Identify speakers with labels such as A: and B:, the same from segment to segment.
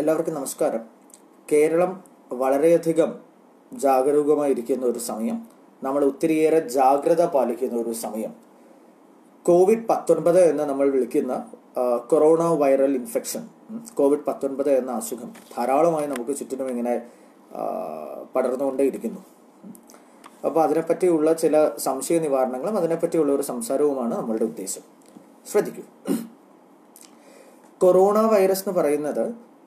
A: എല്ലാവർക്കും നമസ്കാരം കേരളം വളരെയധികം ജാഗരൂകമായിരിക്കുന്ന ഒരു സമയം നമ്മൾ ഒത്തിരിയേറെ ജാഗ്രത പാലിക്കുന്ന ഒരു സമയം കോവിഡ് പത്തൊൻപത് എന്ന് നമ്മൾ വിളിക്കുന്ന ആ, കൊറോണ വൈറൽ ഇൻഫെക്ഷൻ ഉം, കോവിഡ് പത്തൊൻപത് എന്ന അസുഖം ധാരാളമായി നമുക്ക് ചുറ്റിനും ഇങ്ങനെ ആ, പടർന്നുകൊണ്ടേയിരിക്കുന്നു അപ്പോൾ അതിനെപ്പറ്റിയുള്ള ചില സംശയ നിവാരണങ്ങളും അതിനെപ്പറ്റിയുള്ള ഒരു സംസാരവുമാണ് നമ്മളുടെ ഉദ്ദേശം ശ്രദ്ധിക്കൂ കൊറോണ വൈറസ് എന്ന് പറയുന്നത്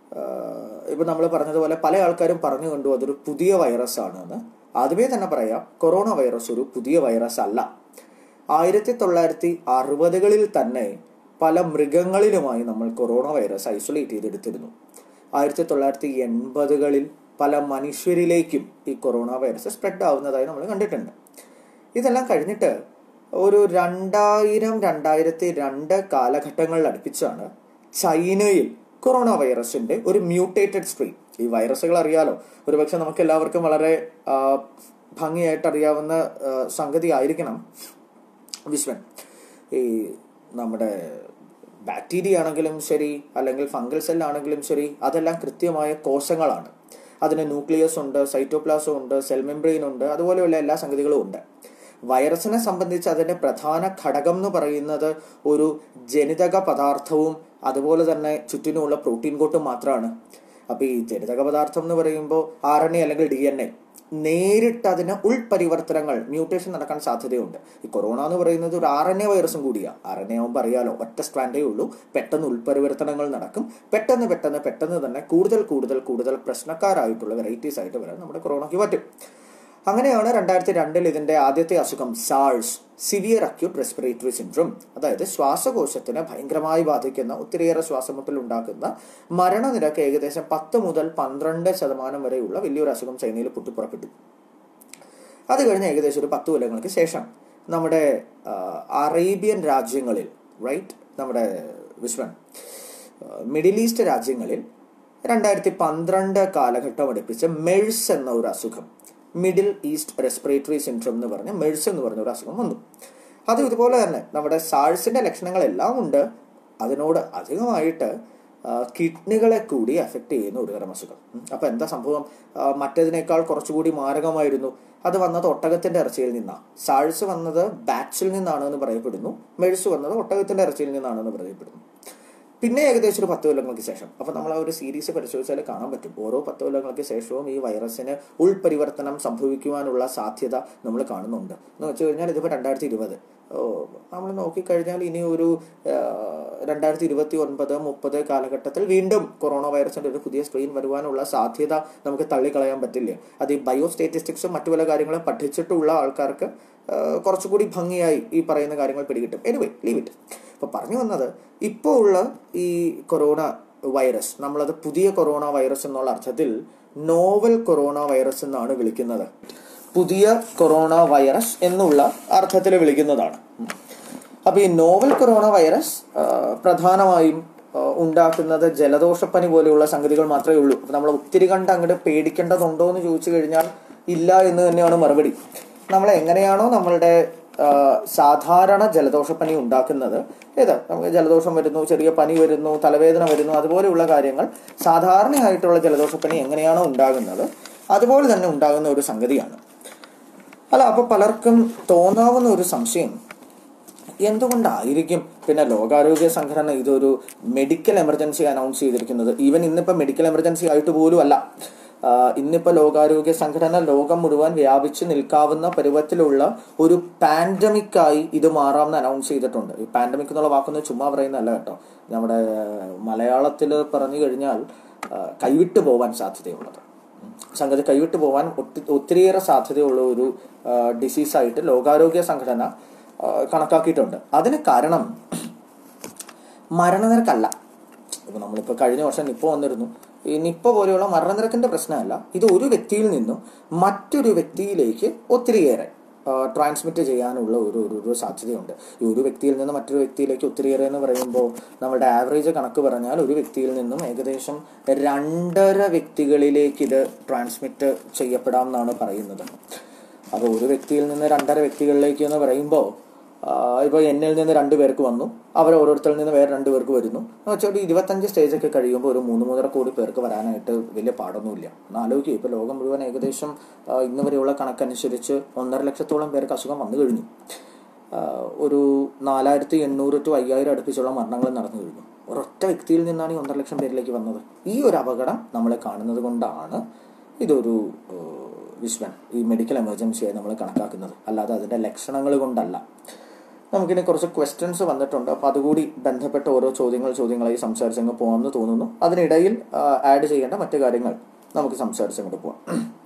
A: ഇപ്പൊ നമ്മൾ പറഞ്ഞതുപോലെ പല ആൾക്കാരും പറഞ്ഞു കണ്ടു അതൊരു പുതിയ വൈറസ് ആണ് എന്ന് ആദ്യമേ തന്നെ പറയാം കൊറോണ വൈറസ് ഒരു പുതിയ വൈറസ് അല്ല ആയിരത്തി തൊള്ളായിരത്തി അറുപതുകളിൽ തന്നെ പല മൃഗങ്ങളിലുമായി നമ്മൾ കൊറോണ വൈറസ് ഐസൊലേറ്റ് ചെയ്തെടുത്തിരുന്നു ആയിരത്തി തൊള്ളായിരത്തി എൺപതുകളിൽ പല മനുഷ്യരിലേക്കും ഈ കൊറോണ വൈറസ് സ്പ്രെഡ് ആവുന്നതായി നമ്മൾ കണ്ടിട്ടുണ്ട് ഇതെല്ലാം കഴിഞ്ഞിട്ട് ഒരു രണ്ടായിരം രണ്ടായിരത്തി രണ്ട് കാലഘട്ടങ്ങളിൽ അടുപ്പിച്ചാണ് ചൈനയിൽ കൊറോണ വൈറസിന്റെ ഒരു മ്യൂട്ടേറ്റഡ് സ്ട്രെയിൻ ഈ വൈറസുകൾ അറിയാലോ ഒരുപക്ഷെ നമുക്ക് എല്ലാവർക്കും വളരെ ആ, ഭംഗിയായിട്ട് അറിയാവുന്ന ആ, സംഗതി ആയിരിക്കണം വിശ്വൻ ഈ നമ്മുടെ ബാക്ടീരിയ ആണെങ്കിലും ശരി അല്ലെങ്കിൽ ഫംഗൽ സെൽ ആണെങ്കിലും ശരി അതെല്ലാം കൃത്യമായ കോശങ്ങളാണ് അതിന് ന്യൂക്ലിയസ് ഉണ്ട് സൈറ്റോപ്ലാസം ഉണ്ട് സെൽ മെംബ്രെയിൻ ഉണ്ട് അതുപോലെയുള്ള എല്ലാ സംഗതികളും ഉണ്ട് വൈറസിനെ സംബന്ധിച്ച് അതിന്റെ പ്രധാന ഘടകം എന്ന് പറയുന്നത് ഒരു ജനിതക പദാർത്ഥവും അതുപോലെ തന്നെ ചുറ്റിനുമുള്ള പ്രോട്ടീൻ കോട്ടും മാത്രമാണ് അപ്പൊ ഈ ജനിതക പദാർത്ഥം എന്ന് പറയുമ്പോൾ ആർ എൻ എ അല്ലെങ്കിൽ ഡി എൻ എ നേരിട്ട് അതിന് ഉൾപരിവർത്തനങ്ങൾ മ്യൂട്ടേഷൻ നടക്കാൻ സാധ്യതയുണ്ട് ഈ കൊറോണ എന്ന് പറയുന്നത് ഒരു ആർ എൻ എ വൈറസും കൂടിയാണ് ആർ എൻ എ ആകുമ്പോൾ അറിയാലോ ഒറ്റ സ്ട്രാൻഡേ ഉള്ളൂ പെട്ടെന്ന് ഉൾപരിവർത്തനങ്ങൾ നടക്കും പെട്ടെന്ന് പെട്ടെന്ന് പെട്ടെന്ന് തന്നെ കൂടുതൽ കൂടുതൽ കൂടുതൽ പ്രശ്നക്കാരായിട്ടുള്ള വെറൈറ്റീസ് ആയിട്ട് വരാൻ നമ്മുടെ കൊറോണയ്ക്ക് പറ്റും അങ്ങനെയാണ് രണ്ടായിരത്തി രണ്ടിൽ ഇതിന്റെ ആദ്യത്തെ അസുഖം SARS severe acute respiratory syndrome അതായത് ശ്വാസകോശത്തിനെ ഭയങ്കരമായി ബാധിക്കുന്ന ഒത്തിരിയേറെ ശ്വാസമുട്ടൽ ഉണ്ടാക്കുന്ന മരണനിരക്ക് ഏകദേശം പത്ത് മുതൽ പന്ത്രണ്ട് ശതമാനം വരെയുള്ള വലിയൊരു അസുഖം ചൈനയിൽ പൊട്ടിപ്പുറപ്പെട്ടു അത് കഴിഞ്ഞ് ഏകദേശം ഒരു പത്ത് കൊല്ലങ്ങൾക്ക് ശേഷം നമ്മുടെ ആ, അറേബ്യൻ രാജ്യങ്ങളിൽ റൈറ്റ് നമ്മുടെ വിശ്വൻ ആ, മിഡിൽ ഈസ്റ്റ് രാജ്യങ്ങളിൽ രണ്ടായിരത്തി പന്ത്രണ്ട് കാലഘട്ടം അടുപ്പിച്ച് മെഴ്സ് എന്ന ഒരു അസുഖം മിഡിൽ ഈസ്റ്റ് റെസ്പിറേറ്ററി സിൻഡ്രോം എന്ന് പറഞ്ഞ മെഴ്സ് എന്ന് പറഞ്ഞ ഒരു അസുഖം വന്നു അത് ഇതുപോലെ തന്നെ നമ്മുടെ സാൾസിന്റെ ലക്ഷണങ്ങളെല്ലാം ഉണ്ട് അതിനോട് അധികമായിട്ട് ആ, കിഡ്നികളെ കൂടി അഫക്റ്റ് ചെയ്യുന്ന ഒരു തരം അസുഖം ഉം. അപ്പൊ എന്താ സംഭവം ആ, മറ്റേതിനേക്കാൾ കുറച്ചുകൂടി മാരകമായിരുന്നു അത് വന്നത് ഒട്ടകത്തിന്റെ ഇറച്ചിയിൽ നിന്നാണ് സാൾസ് വന്നത് ബാറ്റ്സിൽ നിന്നാണ് എന്ന് പറയപ്പെടുന്നു മെഴ്സ് വന്നത് ഒട്ടകത്തിന്റെ ഇറച്ചിയിൽ നിന്നാണെന്ന് പറയപ്പെടുന്നു പിന്നെ ഏകദേശം ഒരു പത്ത് കൊല്ലങ്ങൾക്ക് ശേഷം അപ്പൊ നമ്മൾ ആ ഒരു സീരീസ് പരിശോധിച്ചാൽ കാണാൻ പറ്റും ഓരോ പത്ത് കൊല്ലങ്ങൾക്ക് ശേഷവും ഈ വൈറസിന് ഉൾപരിവർത്തനം സംഭവിക്കുവാനുള്ള സാധ്യത നമ്മൾ കാണുന്നുണ്ട് എന്ന് വെച്ച് കഴിഞ്ഞാൽ ഇതിപ്പോ രണ്ടായിരത്തി ഇരുപത് നമ്മൾ നോക്കിക്കഴിഞ്ഞാൽ ഇനി ഒരു ആ, രണ്ടായിരത്തി ഇരുപത്തി ഒൻപത് മുപ്പത് കാലഘട്ടത്തിൽ വീണ്ടും കൊറോണ വൈറസിന്റെ ഒരു പുതിയ സ്ട്രെയിൻ വരുവാനുള്ള സാധ്യത നമുക്ക് തള്ളിക്കളയാൻ പറ്റില്ല അത് ഈ ബയോ സ്റ്റാറ്റിസ്റ്റിക്സും മറ്റു പല കാര്യങ്ങളും പഠിച്ചിട്ടുള്ള ആൾക്കാർക്ക് ആ, കുറച്ചുകൂടി ഭംഗിയായി ഈ പറയുന്ന കാര്യങ്ങൾ പിടികിട്ടും എനിവേ ലീവ് ഇറ്റ് അപ്പൊ പറഞ്ഞു വന്നത് ഇപ്പോൾ ഉള്ള ഈ കൊറോണ വൈറസ് നമ്മളത് പുതിയ കൊറോണ വൈറസ് എന്നുള്ള അർത്ഥത്തിൽ നോവൽ കൊറോണ വൈറസ് എന്നാണ് വിളിക്കുന്നത് പുതിയ കൊറോണ വൈറസ് എന്നുള്ള അർത്ഥത്തിൽ വിളിക്കുന്നതാണ് ഉം. അപ്പൊ ഈ നോവൽ കൊറോണ വൈറസ് ആ, പ്രധാനമായും ആ, ഉണ്ടാക്കുന്നത് ജലദോഷപ്പനി പോലെയുള്ള സംഗതികൾ മാത്രമേ ഉള്ളൂ അപ്പൊ നമ്മൾ ഒത്തിരി കണ്ട് അങ്ങോട്ട് പേടിക്കേണ്ടതുണ്ടോ എന്ന് ചോദിച്ചു കഴിഞ്ഞാൽ ഇല്ല എന്ന് തന്നെയാണ് മറുപടി നമ്മൾ എങ്ങനെയാണോ നമ്മളുടെ ആ, സാധാരണ ജലദോഷപ്പനി ഉണ്ടാക്കുന്നത് ഏത് നമുക്ക് ജലദോഷം വരുന്നു ചെറിയ പനി വരുന്നു തലവേദന വരുന്നു അതുപോലെയുള്ള കാര്യങ്ങൾ സാധാരണയായിട്ടുള്ള ജലദോഷപ്പനി എങ്ങനെയാണോ ഉണ്ടാകുന്നത് അതുപോലെ തന്നെ ഉണ്ടാകുന്ന ഒരു സംഗതിയാണ് അല്ല അപ്പൊ പലർക്കും തോന്നാവുന്ന ഒരു സംശയം എന്തുകൊണ്ടായിരിക്കും പിന്നെ ലോകാരോഗ്യ സംഘടന ഇതൊരു മെഡിക്കൽ എമർജൻസി അനൗൺസ് ചെയ്തിരിക്കുന്നത് ഈവൻ ഇന്നിപ്പോ മെഡിക്കൽ എമർജൻസി ആയിട്ട് പോലും അല്ല ആഹ് ഇന്നിപ്പോ ലോകാരോഗ്യ സംഘടന ലോകം മുഴുവൻ വ്യാപിച്ചു നിൽക്കാവുന്ന പരുവത്തിലുള്ള ഒരു പാൻഡമിക് ആയി ഇത് മാറാമെന്ന് അനൗൺസ് ചെയ്തിട്ടുണ്ട് ഈ പാൻഡമിക് എന്നുള്ള വാക്കൊന്നും ചുമ്മാ പറയുന്നതല്ല കേട്ടോ നമ്മുടെ മലയാളത്തിൽ പറഞ്ഞു കഴിഞ്ഞാൽ ആഹ് കൈവിട്ടു പോവാൻ സാധ്യതയുള്ളത് സംഗതി കൈവിട്ടു പോവാൻ ഒത്തി- ഒത്തിരിയേറെ സാധ്യതയുള്ള ഒരു ഡിസീസായിട്ട് ലോകാരോഗ്യ സംഘടന ആ, കണക്കാക്കിയിട്ടുണ്ട് അതിന് കാരണം മരണനിരക്കല്ല ഇപ്പൊ നമ്മളിപ്പോ കഴിഞ്ഞ വർഷം നിപ്പ വന്നിരുന്നു ഈ നിപ്പ പോലെയുള്ള മരണനിരക്കിന്റെ പ്രശ്നമല്ല ഇത് ഒരു വ്യക്തിയിൽ നിന്നും മറ്റൊരു വ്യക്തിയിലേക്ക് ഒത്തിരിയേറെ ട്രാൻസ്മിറ്റ് ചെയ്യാനുള്ള ഒരു ഒരു ഒരു സാധ്യതയുണ്ട് ഈ ഒരു വ്യക്തിയിൽ നിന്ന് മറ്റൊരു വ്യക്തിയിലേക്ക് ഒത്തിരിയേറെ എന്ന് പറയുമ്പോൾ നമ്മുടെ ആവറേജ് കണക്ക് പറഞ്ഞാൽ ഒരു വ്യക്തിയിൽ നിന്നും ഏകദേശം രണ്ടര വ്യക്തികളിലേക്ക് ഇത് ട്രാൻസ്മിറ്റ് ചെയ്യപ്പെടാം എന്നാണ് പറയുന്നത് അപ്പോൾ ഒരു വ്യക്തിയിൽ നിന്ന് രണ്ടര വ്യക്തികളിലേക്ക് എന്ന് പറയുമ്പോൾ ഇപ്പോൾ എന്നിൽ നിന്ന് രണ്ട് പേർക്ക് വന്നു അവർ ഓരോരുത്തരിൽ നിന്ന് വേറെ രണ്ട് പേർക്ക് വരുന്നു എന്ന് വെച്ചാൽ ഒരു ഇരുപത്തഞ്ച് സ്റ്റേജൊക്കെ കഴിയുമ്പോൾ ഒരു മൂന്ന് മൂന്നര കോടി പേർക്ക് വരാനായിട്ട് വലിയ പാടൊന്നുമില്ല ഒന്ന് ആലോചിക്കുക ഇപ്പോൾ ലോകം മുഴുവൻ ഏകദേശം ആ, ഇന്ന് വരെയുള്ള കണക്കനുസരിച്ച് ഒന്നര ലക്ഷത്തോളം പേർക്ക് അസുഖം വന്നു കഴിഞ്ഞു ആ, ഒരു നാലായിരത്തി എണ്ണൂറ് ടു അയ്യായിരം അടുപ്പിച്ചുള്ള മരണങ്ങൾ നടന്നു കഴിഞ്ഞു ഒരൊറ്റ വ്യക്തിയിൽ നിന്നാണ് ഈ ഒന്നര ലക്ഷം പേരിലേക്ക് വന്നത് ഈ ഒരു അപകടം നമ്മളെ കാണുന്നത് കൊണ്ടാണ് ഇതൊരു ഏഹ്, വിശ്വൻ ഈ മെഡിക്കൽ എമർജൻസിയായി നമ്മൾ കണക്കാക്കുന്നത് അല്ലാതെ അതിൻ്റെ ലക്ഷണങ്ങൾ കൊണ്ടല്ല നമുക്കിനി കുറച്ച് ക്വസ്റ്റ്യൻസ് വന്നിട്ടുണ്ട് അപ്പോൾ അതുകൂടി ബന്ധപ്പെട്ട ഓരോ ചോദ്യങ്ങൾ ചോദ്യങ്ങളായി സംസാരിച്ചങ്ങ് പോകാമെന്ന് തോന്നുന്നു അതിനിടയിൽ ആഡ് ചെയ്യേണ്ട മറ്റു കാര്യങ്ങൾ നമുക്ക് സംസാരിച്ചങ്ങോട്ട് പോവാം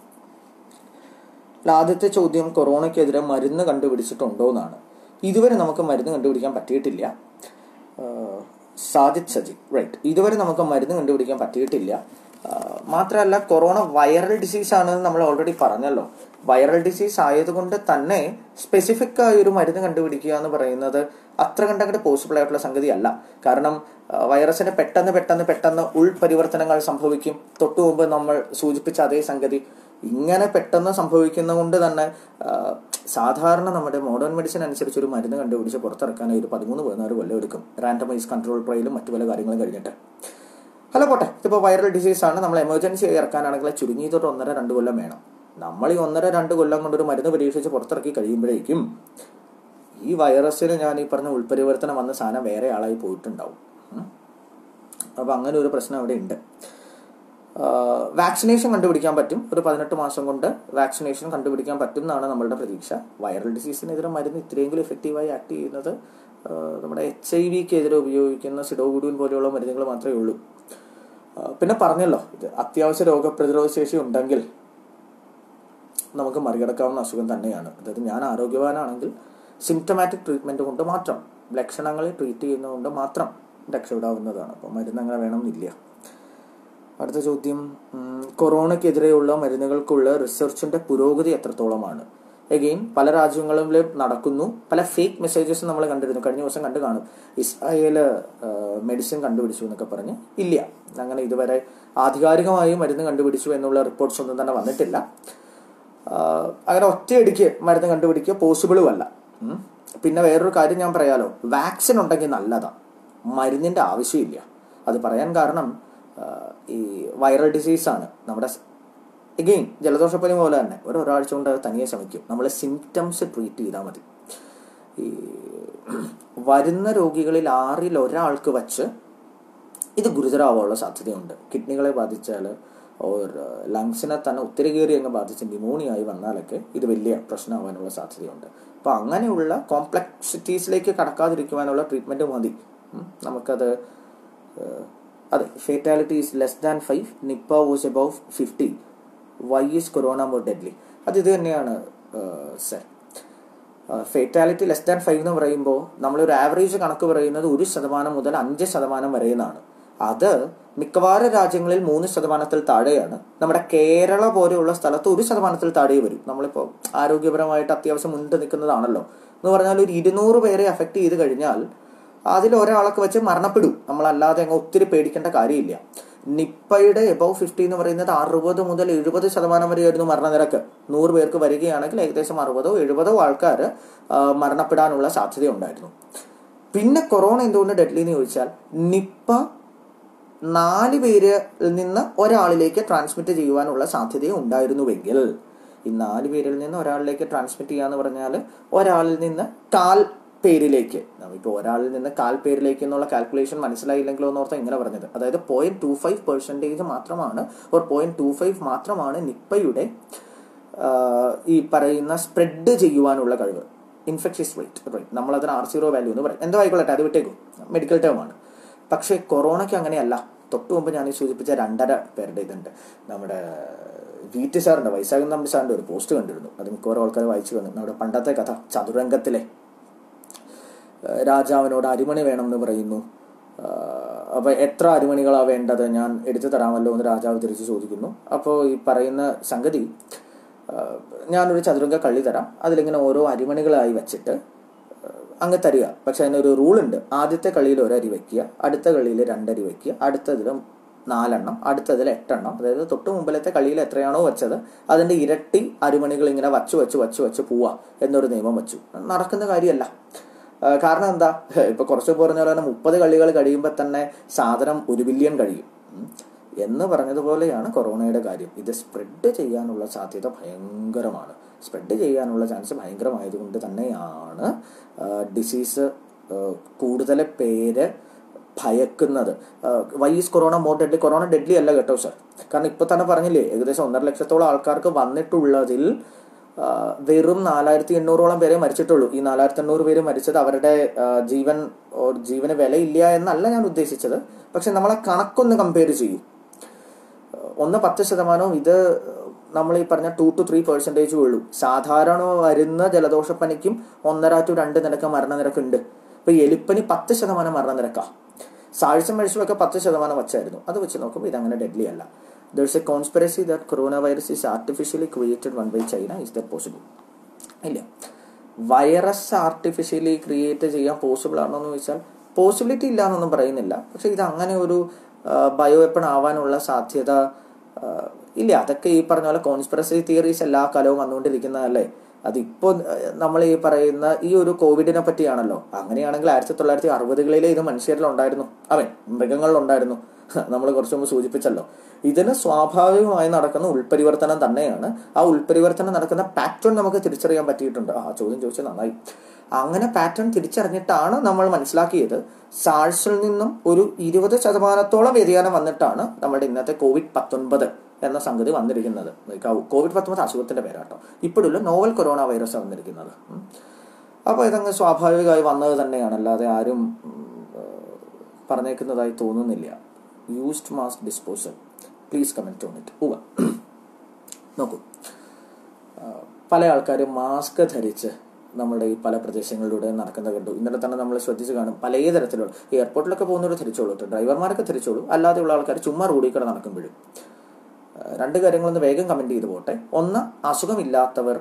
A: അല്ല, ആദ്യത്തെ ചോദ്യം കൊറോണയ്ക്കെതിരെ മരുന്ന് കണ്ടുപിടിച്ചിട്ടുണ്ടോ എന്നാണ് ഇതുവരെ നമുക്ക് മരുന്ന് കണ്ടുപിടിക്കാൻ പറ്റിയിട്ടില്ല ആഹ് സാദിത് സജി റൈറ്റ് ഇതുവരെ നമുക്ക് മരുന്ന് കണ്ടുപിടിക്കാൻ പറ്റിയിട്ടില്ല ആഹ് മാത്രമല്ല കൊറോണ വൈറൽ ഡിസീസ് ആണെന്ന് നമ്മൾ ഓൾറെഡി പറഞ്ഞല്ലോ വൈറൽ ഡിസീസ് ആയതുകൊണ്ട് തന്നെ സ്പെസിഫിക് ആയ ഒരു മരുന്ന് കണ്ടുപിടിക്കുക എന്ന് പറയുന്നത് അത്ര കണ്ടങ്ങോട്ട് പോസിബിൾ ആയിട്ടുള്ള സംഗതി അല്ല കാരണം ആഹ് വൈറസിന് പെട്ടെന്ന് പെട്ടെന്ന് പെട്ടെന്ന് ഉൾപരിവർത്തനങ്ങൾ സംഭവിക്കും തൊട്ടു മുമ്പ് നമ്മൾ സൂചിപ്പിച്ച അതേ സംഗതി ഇങ്ങനെ പെട്ടെന്ന് സംഭവിക്കുന്ന കൊണ്ട് തന്നെ ആ, സാധാരണ നമ്മുടെ മോഡേൺ മെഡിസിൻ അനുസരിച്ച് ഒരു മരുന്ന് കണ്ടുപിടിച്ച് പുറത്തിറക്കാൻ ഒരു പതിമൂന്ന് പതിനാറ് കൊല്ലം എടുക്കും റാൻഡമൈസ് കൺട്രോൾ ട്രയലും മറ്റു പല കാര്യങ്ങളും കഴിഞ്ഞിട്ട് അല്ല പോട്ടെ ഇതിപ്പോൾ വൈറൽ ഡിസീസ് ആണ് നമ്മൾ എമർജൻസി ആയി ഇറക്കാനാണെങ്കിൽ ചുരുങ്ങിയത് ഒരു ഒന്നര രണ്ട് കൊല്ലം വേണം നമ്മൾ ഈ ഒന്നര രണ്ട് കൊല്ലം കൊണ്ട് ഒരു മരുന്ന് പരീക്ഷിച്ച് പുറത്തിറക്കി കഴിയുമ്പോഴേക്കും ഈ വൈറസിന് ഞാൻ ഈ പറഞ്ഞ ഉൾപരിവർത്തനം വന്ന സാധനം വേറെ ആളായി പോയിട്ടുണ്ടാവും ഉം. അപ്പോൾ അങ്ങനെ ഒരു പ്രശ്നം അവിടെ ഉണ്ട് വാക്സിനേഷൻ കണ്ടുപിടിക്കാൻ പറ്റും ഒരു പതിനെട്ട് മാസം കൊണ്ട് വാക്സിനേഷൻ കണ്ടുപിടിക്കാൻ പറ്റും എന്നാണ് നമ്മളുടെ പ്രതീക്ഷ വൈറൽ ഡിസീസിനെതിരെ മരുന്ന് ഇത്രയെങ്കിലും എഫക്റ്റീവായി ആക്ട് ചെയ്യുന്നത് ആ, നമ്മുടെ എച്ച് ഐ വിക്കെതിരെ ഉപയോഗിക്കുന്ന സിഡോഗുഡൂൻ പോലെയുള്ള മരുന്നുകൾ മാത്രമേ ഉള്ളൂ ആ, പിന്നെ പറഞ്ഞല്ലോ ഇത് അത്യാവശ്യ രോഗപ്രതിരോധ ശേഷി ഉണ്ടെങ്കിൽ നമുക്ക് മറികടക്കാവുന്ന അസുഖം തന്നെയാണ് അതായത് ഞാൻ ആരോഗ്യവാനാണെങ്കിൽ സിംറ്റമാറ്റിക് ട്രീറ്റ്മെൻറ്റ് കൊണ്ട് മാത്രം ലക്ഷണങ്ങളെ ട്രീറ്റ് ചെയ്യുന്നതുകൊണ്ട് മാത്രം രക്ഷപ്പെടാവുന്നതാണ് അപ്പോൾ മരുന്ന് അങ്ങനെ വേണമെന്നില്ല അടുത്ത ചോദ്യം ഉം, കൊറോണയ്ക്കെതിരെയുള്ള മരുന്നുകൾക്കുള്ള റിസർച്ചിന്റെ പുരോഗതി എത്രത്തോളമാണ് എഗെയിൻ പല രാജ്യങ്ങളിലും നടക്കുന്നു പല ഫേക്ക് മെസ്സേജസ് നമ്മൾ കണ്ടിരുന്നു കഴിഞ്ഞ ദിവസം കണ്ടു കാണും ഇസ്രായേല് മെഡിസിൻ കണ്ടുപിടിച്ചു എന്നൊക്കെ പറഞ്ഞ് ഇല്ല അങ്ങനെ ഇതുവരെ ആധികാരികമായി മരുന്ന് കണ്ടുപിടിച്ചു എന്നുള്ള റിപ്പോർട്ട്സ് ഒന്നും തന്നെ വന്നിട്ടില്ല ആഹ് അങ്ങനെ ഒറ്റയടിക്ക് മരുന്ന് കണ്ടുപിടിക്കുക പോസിബിളും അല്ല ഉം. പിന്നെ വേറൊരു കാര്യം ഞാൻ പറയാലോ വാക്സിൻ ഉണ്ടെങ്കിൽ നല്ലതാ മരുന്നിന്റെ ആവശ്യമില്ല അത് പറയാൻ കാരണം ആഹ് ഈ വൈറൽ ഡിസീസാണ് നമ്മുടെ എഗെയിൻ ജലദോഷപ്പനി പോലെ തന്നെ ഒരു ഒരാഴ്ച കൊണ്ട് അത് തനിയെ ശമിക്കും നമ്മൾ സിംറ്റംസ് ട്രീറ്റ് ചെയ്താൽ മതി ഈ വരുന്ന രോഗികളിൽ ആറിൽ ഒരാൾക്ക് വച്ച് ഇത് ഗുരുതരമാവാനുള്ള സാധ്യതയുണ്ട് കിഡ്നികളെ ബാധിച്ചാൽ ഓർ ലങ്സിനെ തന്നെ ഒത്തിരി കയറി അങ്ങ് ബാധിച്ച് ന്യൂമോണിയ ആയി വന്നാലൊക്കെ ഇത് വലിയ പ്രശ്നമാവാനുള്ള സാധ്യതയുണ്ട് അപ്പോൾ അങ്ങനെയുള്ള കോംപ്ലക്സിറ്റീസിലേക്ക് കടക്കാതിരിക്കുവാനുള്ള ട്രീറ്റ്മെൻറ്റ് മതി ഉം. നമുക്കത് ഏഹ്, അതെ fatality is less than five Nipah was above fifty why is corona more deadly അത് ഇത് തന്നെയാണ് sir fatality less than five എന്ന് പറയുമ്പോൾ നമ്മളൊരു ആവറേജ് കണക്ക് പറയുന്നത് ഒരു ശതമാനം മുതൽ അഞ്ച് ശതമാനം വരെ എന്നാണ് അത് മിക്കവാറും രാജ്യങ്ങളിൽ മൂന്ന് ശതമാനത്തിൽ താഴെയാണ് നമ്മുടെ കേരള പോലെയുള്ള സ്ഥലത്ത് ഒരു ശതമാനത്തിൽ താഴെ വരും നമ്മളിപ്പോൾ ആരോഗ്യപരമായിട്ട് അത്യാവശ്യം മുൻപ് നിൽക്കുന്നതാണല്ലോ എന്ന് പറഞ്ഞാൽ ഒരു ഇരുന്നൂറ് പേരെ അഫക്റ്റ് ചെയ്ത് കഴിഞ്ഞാൽ അതിൽ ഒരാളൊക്കെ വെച്ച് മരണപ്പെടും നമ്മളല്ലാതെ അങ്ങ് ഒത്തിരി പേടിക്കേണ്ട കാര്യമില്ല നിപ്പയുടെ എബവ് ഫിഫ്റ്റി എന്ന് പറയുന്നത് അറുപത് മുതൽ എഴുപത് ശതമാനം വരെയായിരുന്നു മരണനിരക്ക് നൂറ് പേർക്ക് വരികയാണെങ്കിൽ ഏകദേശം അറുപതോ എഴുപതോ ആൾക്കാർ മരണപ്പെടാനുള്ള സാധ്യതയുണ്ടായിരുന്നു പിന്നെ കൊറോണ എന്തുകൊണ്ട് ഡെഡ്ലി എന്ന് ചോദിച്ചാൽ നിപ്പ നാല് പേരിൽ നിന്ന് ഒരാളിലേക്ക് ട്രാൻസ്മിറ്റ് ചെയ്യുവാനുള്ള സാധ്യത ഉണ്ടായിരുന്നുവെങ്കിൽ ഈ നാല് പേരിൽ നിന്ന് ഒരാളിലേക്ക് ട്രാൻസ്മിറ്റ് ചെയ്യാന്ന് പറഞ്ഞാൽ ഒരാളിൽ നിന്ന് കാൽ പേരിലേക്ക് ഇപ്പോൾ ഒരാളിൽ നിന്ന് കാൽ പേരിലേക്ക് എന്നുള്ള കാൽക്കുലേഷൻ മനസ്സിലായില്ലെങ്കിലോ എന്ന് ഓർത്താൽ ഇങ്ങനെ പറഞ്ഞത് അതായത് പോയിന്റ് ടു ഫൈവ് പെർസെൻറ്റേജ് മാത്രമാണ് ഒരു പോയിന്റ് ടു ഫൈവ് മാത്രമാണ് നിപ്പയുടെ ആഹ്, ഈ പറയുന്ന സ്പ്രെഡ് ചെയ്യുവാനുള്ള കഴിവ് ഇൻഫെക്ഷ്യസ് റേറ്റ് റേറ്റ് നമ്മളതിന് ആർ സീറോ വാല്യൂ എന്ന് പറയും എന്തോ ആയിക്കൊള്ളട്ടെ അത് വിട്ടേക്കും മെഡിക്കൽ ടേം ആണ് പക്ഷേ കൊറോണയ്ക്ക് അങ്ങനെയല്ല തൊട്ട് മുമ്പ് ഞാൻ ഈ സൂചിപ്പിച്ച രണ്ടര പേരുടെ ഇതുണ്ട് നമ്മുടെ വി ടി സാറിൻ്റെ വൈശാഖൻ തമ്പി സാറിൻ്റെ ഒരു പോസ്റ്റ് കണ്ടിരുന്നു അത് മിക്കവാറും ആൾക്കാർ വായിച്ചു വന്നു നമ്മുടെ പണ്ടത്തെ കഥ ചതുരംഗത്തിലെ ഏഹ് രാജാവിനോട് അരിമണി വേണമെന്ന് പറയുന്നു അപ്പോൾ എത്ര അരിമണികളാണ് വേണ്ടത് ഞാൻ എടുത്തു തരാമല്ലോ എന്ന് രാജാവ് തിരിച്ചു ചോദിക്കുന്നു അപ്പോൾ ഈ പറയുന്ന സംഗതി ഏഹ് ഞാനൊരു ചതുരംഗ കള്ളി തരാം അതിലിങ്ങനെ ഓരോ അരിമണികളായി വെച്ചിട്ട് ഏഹ് അങ്ങ് തരിക പക്ഷെ അതിനൊരു റൂളുണ്ട് ആദ്യത്തെ കളിയിൽ ഒരു അരി വെക്കുക അടുത്ത കളിയിൽ രണ്ടരി വെക്കുക അടുത്തതിൽ നാലെണ്ണം അടുത്തതിൽ എട്ടെണ്ണം അതായത് തൊട്ട് മുമ്പിലത്തെ കളിയിൽ എത്രയാണോ വെച്ചത് അതിന്റെ ഇരട്ടി അരിമണികൾ ഇങ്ങനെ വച്ചു വച്ച് വച്ച് വച്ച് പോവാ എന്നൊരു നിയമം വെച്ചു നടക്കുന്ന കാര്യമല്ല ആ, കാരണം എന്താ ഇപ്പൊ കുറച്ച് മുമ്പ് പറഞ്ഞ പോലെ തന്നെ മുപ്പത് കളികൾ കഴിയുമ്പോൾ തന്നെ സാധനം ഒരു ബില്യൺ കഴിയും ഉം. എന്ന് പറഞ്ഞതുപോലെയാണ് കൊറോണയുടെ കാര്യം ഇത് സ്പ്രെഡ് ചെയ്യാനുള്ള സാധ്യത ഭയങ്കരമാണ് സ്പ്രെഡ് ചെയ്യാനുള്ള ചാൻസ് ഭയങ്കരമായതുകൊണ്ട് തന്നെയാണ് ഡിസീസ് കൂടുതൽ പേര് ഭയക്കുന്നത് why is corona more deadly corona deadly അല്ല കേട്ടോ സർ കാരണം ഇപ്പൊ തന്നെ പറഞ്ഞില്ലേ ഏകദേശം ഒന്നര ലക്ഷത്തോളം ആൾക്കാർക്ക് വന്നിട്ടുള്ളതിൽ ആ, വെറും നാലായിരത്തി എണ്ണൂറോളം പേരെ മരിച്ചിട്ടുള്ളൂ ഈ നാലായിരത്തി എണ്ണൂറ് പേര് മരിച്ചത് അവരുടെ ആ, ജീവൻ ഓർ ജീവന് വിലയില്ല എന്നല്ല ഞാൻ ഉദ്ദേശിച്ചത് പക്ഷെ നമ്മളെ കണക്കൊന്ന് കമ്പയർ ചെയ്യും ഒന്ന് പത്ത് ശതമാനവും ഇത് നമ്മൾ ഈ പറഞ്ഞ ടു ടു ത്രീ പെർസെൻറ്റേജ് ഉള്ളൂ സാധാരണ വരുന്ന ജലദോഷപ്പനിക്കും ഒന്നര ടു രണ്ട് നിരക്ക് മരണനിരക്ക് ഉണ്ട് ഇപ്പൊ എലിപ്പനി പത്ത് ശതമാനം മരണനിരക്കാ സാഴ്ച മെഴ്സുമൊക്കെ പത്ത് ശതമാനം വച്ചായിരുന്നു അത് വെച്ച് നോക്കുമ്പോൾ ഇതങ്ങനെ ഡെഡ്ലി അല്ല there's a conspiracy that corona virus is artificially created one by China is that possible ഇല്ല വൈറസ് ആർട്ടിഫിഷ്യലി ക്രിയേറ്റ് ചെയ്യാൻ പോസിബിൾ ആണോ എന്ന് ചോദിച്ചാൽ പോസിബിലിറ്റി ഇല്ല എന്നൊന്നും പറയുന്നില്ല പക്ഷെ ഇത് അങ്ങനെ ഒരു ബയോ വെപ്പൺ ആവാനുള്ള സാധ്യത ആ, ഇല്ല അതൊക്കെ ഈ പറഞ്ഞ പോലെ കോൺസ്പിറസി തിയറീസ് എല്ലാ കാലവും വന്നുകൊണ്ടിരിക്കുന്നതല്ലേ അതിപ്പോൾ നമ്മൾ ഈ പറയുന്ന ഈ ഒരു കോവിഡിനെ പറ്റിയാണല്ലോ അങ്ങനെയാണെങ്കിൽ ആയിരത്തി തൊള്ളായിരത്തി അറുപതുകളിലെ ഇത് മനുഷ്യരിലുണ്ടായിരുന്നു അവൻ മൃഗങ്ങളിലുണ്ടായിരുന്നു നമ്മൾ കുറച്ച് മുമ്പ് സൂചിപ്പിച്ചല്ലോ ഇതിന് സ്വാഭാവികമായി നടക്കുന്ന ഉൾപരിവർത്തനം തന്നെയാണ് ആ ഉൾപരിവർത്തനം നടക്കുന്ന പാറ്റേൺ നമുക്ക് തിരിച്ചറിയാൻ പറ്റിയിട്ടുണ്ട് ആ ചോദ്യം ചോദിച്ചാൽ നന്നായി അങ്ങനെ പാറ്റേൺ തിരിച്ചറിഞ്ഞിട്ടാണ് നമ്മൾ മനസ്സിലാക്കിയത് സാഴ്സിൽ നിന്നും ഒരു ഇരുപത് ശതമാനത്തോളം വ്യതിയാനം വന്നിട്ടാണ് നമ്മുടെ ഇന്നത്തെ കോവിഡ് പത്തൊൻപത് എന്ന സംഗതി വന്നിരിക്കുന്നത് കോവിഡ് പത്തൊമ്പത് അസുഖത്തിന്റെ പേരാട്ടോ ഇപ്പോഴുള്ള നോവൽ കൊറോണ വൈറസ് വന്നിരിക്കുന്നത് ഉം. അപ്പോൾ ഇതങ്ങ് സ്വാഭാവികമായി വന്നത് തന്നെയാണ് അല്ലാതെ ആരും ഉം, ഏഹ്, പറഞ്ഞേക്കുന്നതായി തോന്നുന്നില്ല used mask disposal please comment on it ഉവ നോക്കൂ ആ, പല ആൾക്കാരും മാസ്ക് ധരിച്ച് നമ്മുടെ ഈ പല പ്രദേശങ്ങളിലൂടെ നടക്കുന്നത് കണ്ടു ഇന്നലെ തന്നെ നമ്മൾ ശ്രദ്ധിച്ച് കാണും പല തരത്തിലുള്ള എയർപോർട്ടിലൊക്കെ പോകുന്നവർ ധരിച്ചോളൂ കേട്ടോ ഡ്രൈവർമാരൊക്കെ ധരിച്ചോളൂ അല്ലാതെയുള്ള ആൾക്കാർ ചുമ്മാ റോഡിൽ കൂടെ നടക്കുമ്പോഴും ആ, രണ്ട് കാര്യങ്ങളൊന്ന് വേഗം കമൻറ്റ് ചെയ്തു പോട്ടെ ഒന്ന് അസുഖമില്ലാത്തവർ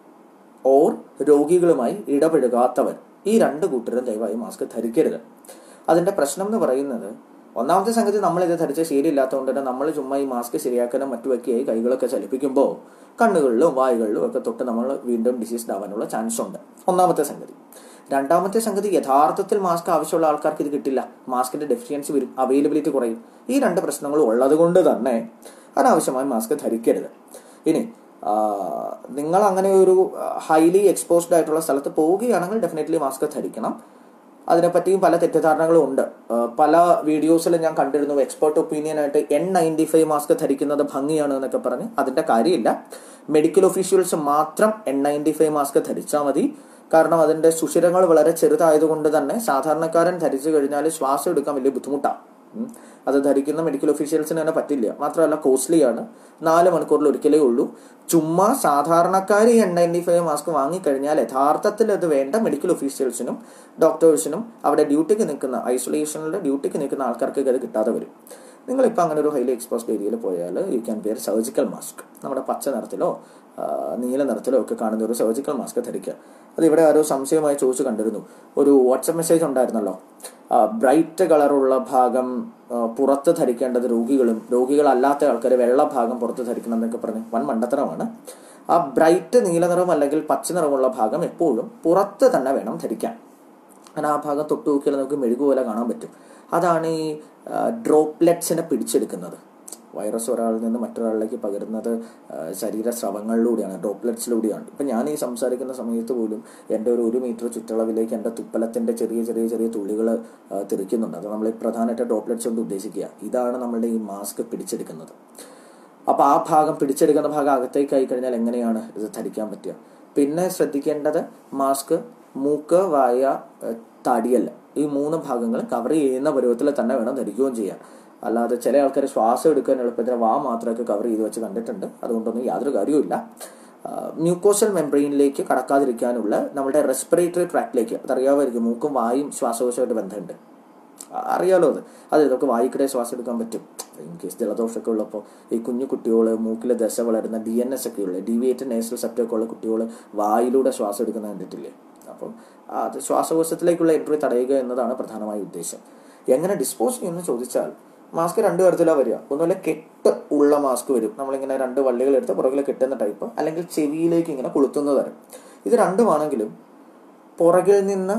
A: ഓർ രോഗികളുമായി ഇടപഴകാത്തവർ ഈ രണ്ട് കൂട്ടരും ദയവായി മാസ്ക് ധരിക്കരുത് അതിന്റെ പ്രശ്നം എന്ന് പറയുന്നത് ഒന്നാമത്തെ സംഗതി നമ്മൾ ഇത് ധരിച്ച ശീലമില്ലാത്തതുകൊണ്ട് തന്നെ നമ്മൾ ചുമ്മാ ഈ മാസ്ക് ശരിയാക്കാനും മറ്റുമൊക്കെയായി കൈകളൊക്കെ ചലിപ്പിക്കുമ്പോൾ കണ്ണുകളിലും വായുകളിലും ഒക്കെ തൊട്ട് നമ്മൾ വീണ്ടും ഡിസീസ്ഡ് ആവാനുള്ള ചാൻസ് ഉണ്ട് ഒന്നാമത്തെ സംഗതി രണ്ടാമത്തെ സംഗതി യഥാർത്ഥത്തിൽ മാസ്ക് ആവശ്യമുള്ള ആൾക്കാർക്ക് ഇത് കിട്ടില്ല മാസ്കിന്റെ ഡെഫിഷ്യൻസി വരും അവൈലബിലിറ്റി കുറയും ഈ രണ്ട് പ്രശ്നങ്ങളും ഉള്ളത് കൊണ്ട് തന്നെ അനാവശ്യമായി മാസ്ക് ധരിക്കരുത് ഇനി ആ, നിങ്ങൾ അങ്ങനെ ഒരു ഹൈലി എക്സ്പോസ്ഡ് ആയിട്ടുള്ള സ്ഥലത്ത് പോവുകയാണെങ്കിൽ ഡെഫിനറ്റ്ലി മാസ്ക് ധരിക്കണം അതിനെപ്പറ്റിയും പല തെറ്റിദ്ധാരണകളും ഉണ്ട് ആ, പല വീഡിയോസിൽ ഞാൻ കണ്ടിരുന്നു എക്സ്പേർട്ട് ഒപ്പീനിയൻ ആയിട്ട് എൻ നയൻറ്റി ഫൈവ് മാസ്ക് ധരിക്കുന്നത് ഭംഗിയാണ് എന്നൊക്കെ പറഞ്ഞ് അതിന്റെ കാര്യമില്ല മെഡിക്കൽ ഒഫീഷ്യൽസ് മാത്രം എൻ നയൻറ്റി ഫൈവ് മാസ്ക് ധരിച്ചാൽ മതി കാരണം അതിന്റെ സുഷിരങ്ങൾ വളരെ ചെറുതായതുകൊണ്ട് തന്നെ സാധാരണക്കാരൻ ധരിച്ചു കഴിഞ്ഞാൽ ശ്വാസം എടുക്കാൻ വലിയ ബുദ്ധിമുട്ടാണ് ഉം. അത് ധരിക്കുന്ന മെഡിക്കൽ ഒഫീഷ്യൽസിന് തന്നെ പറ്റില്ല മാത്രമല്ല കോസ്റ്റ്ലിയാണ് നാല് മണിക്കൂറിൽ ഒരിക്കലേ ഉള്ളൂ ചുമ്മാ സാധാരണക്കാർ ഈ എൻ നയൻറ്റി ഫൈവ് മാസ്ക് വാങ്ങിക്കഴിഞ്ഞാൽ യഥാർത്ഥത്തിൽ അത് വേണ്ട മെഡിക്കൽ ഒഫീഷ്യൽസിനും ഡോക്ടേഴ്സിനും അവിടെ ഡ്യൂട്ടിക്ക് നിൽക്കുന്ന ഐസൊലേഷനിൽ ഡ്യൂട്ടിക്ക് നിൽക്കുന്ന ആൾക്കാർക്ക് അത് കിട്ടാതെ വരും നിങ്ങളിപ്പോൾ അങ്ങനെ ഒരു ഹൈലി എക്സ്പോസ്ഡ് ഏരിയയിൽ പോയാൽ you can wear surgical mask നമ്മുടെ പച്ച നിറത്തിലോ ആ, നീല നിറത്തിലോ ഒക്കെ കാണുന്ന ഒരു സർജിക്കൽ മാസ്ക് ധരിക്കുക അത് ഇവിടെ ആരോ സംശയമായി ചോദിച്ചു കണ്ടിരുന്നു ഒരു വാട്സപ്പ് മെസ്സേജ് ഉണ്ടായിരുന്നല്ലോ ബ്രൈറ്റ് കളറുള്ള ഭാഗം ആ, പുറത്ത് ധരിക്കേണ്ടത് രോഗികളും രോഗികളല്ലാത്ത ആൾക്കാർ വെള്ള ഭാഗം പുറത്ത് ധരിക്കണം എന്നൊക്കെ പറഞ്ഞ് വൻ മണ്ടത്തരമാണ് ആ ബ്രൈറ്റ് നീല നിറം അല്ലെങ്കിൽ പച്ച നിറമുള്ള ഭാഗം എപ്പോഴും പുറത്ത് തന്നെ വേണം ധരിക്കാൻ അങ്ങനെ ആ ഭാഗം തൊട്ട് നോക്കിയാൽ നമുക്ക് മെഴുകു പോലെ കാണാൻ പറ്റും അതാണ് ഈ ഡ്രോപ്ലെറ്റ്സിനെ പിടിച്ചെടുക്കുന്നത് വൈറസ് ഒരാളിൽ നിന്ന് മറ്റൊരാളിലേക്ക് പകരുന്നത് ആ, ശരീര സ്രവങ്ങളിലൂടെയാണ് ഡ്രോപ്ലെറ്റ്സിലൂടെയാണ് ഇപ്പം ഞാൻ ഈ സംസാരിക്കുന്ന സമയത്ത് പോലും എൻ്റെ ഒരു ഒരു മീറ്റർ ചുറ്റളവിലേക്ക് എൻ്റെ തുപ്പലത്തിൻ്റെ ചെറിയ ചെറിയ ചെറിയ തുള്ളികൾ തെറിക്കുന്നുണ്ട് അത് നമ്മൾ പ്രധാനമായിട്ട് ഡ്രോപ്ലെറ്റ്സ് കൊണ്ട് ഉദ്ദേശിക്കുക ഇതാണ് നമ്മളുടെ ഈ മാസ്ക് പിടിച്ചെടുക്കുന്നത് അപ്പോൾ ആ ഭാഗം പിടിച്ചെടുക്കുന്ന ഭാഗം അകത്തേക്ക് ആയി കഴിഞ്ഞാൽ എങ്ങനെയാണ് ഇത് ധരിക്കാൻ പറ്റുക പിന്നെ ശ്രദ്ധിക്കേണ്ടത് മാസ്ക് മൂക്ക് വായ ഏഹ്, താടിയല്ല ഈ മൂന്ന് ഭാഗങ്ങൾ കവർ ചെയ്യുന്ന പരുവത്തിൽ തന്നെ വേണം ധരിക്കുകയും ചെയ്യാൻ അല്ലാതെ ചില ആൾക്കാർ ശ്വാസം എടുക്കാൻ എളുപ്പത്തിന് വാ മാത്രമൊക്കെ കവർ ചെയ്ത് വെച്ച് കണ്ടിട്ടുണ്ട് അതുകൊണ്ടൊന്നും യാതൊരു കാര്യവുമില്ല മ്യൂക്കോസൽ മെംബ്രെയിനിലേക്ക് കടക്കാതിരിക്കാനുള്ള നമ്മുടെ റെസ്പിറേറ്ററി ട്രാക്റ്റിലേക്ക് അതറിയാമായിരിക്കും മൂക്കും വായും ശ്വാസകോശമായിട്ട് ബന്ധമുണ്ട് അ- അറിയാലോ അത് അതെ നമുക്ക് വായിക്കിടെ ശ്വാസം എടുക്കാൻ പറ്റും ഇൻ കേസ് ജലദോഷമൊക്കെ ഉള്ളപ്പോൾ ഈ കുഞ്ഞു കുട്ടികൾ മൂക്കിലെ ദശ വളരുന്ന ഡി എൻ എസ് ഒക്കെ ഉള്ള ഡീവിയേറ്റഡ് നേസൽ സെപ്റ്റൊക്കെ ഉള്ള കുട്ടികൾ വായിലൂടെ ശ്വാസം എടുക്കുന്ന കണ്ടിട്ടില്ലേ അപ്പം അത് ശ്വാസകോശത്തിലേക്കുള്ള എൻട്രി തടയുക എന്നതാണ് പ്രധാനമായ ഉദ്ദേശം എങ്ങനെ ഡിസ്പോസ് ചെയ്യുമെന്ന് ചോദിച്ചാൽ മാസ്ക് രണ്ട് തരത്തിലാണ് വരിക ഒന്നുമില്ല കെട്ട് ഉള്ള മാസ്ക് വരും നമ്മളിങ്ങനെ രണ്ട് വള്ളികൾ എടുത്ത് പുറകിൽ കെട്ടുന്ന ടൈപ്പ് അല്ലെങ്കിൽ ചെവിയിലേക്ക് ഇങ്ങനെ കൊളുത്തുന്ന തരം ഇത് രണ്ടുമാണെങ്കിലും പുറകിൽ നിന്ന്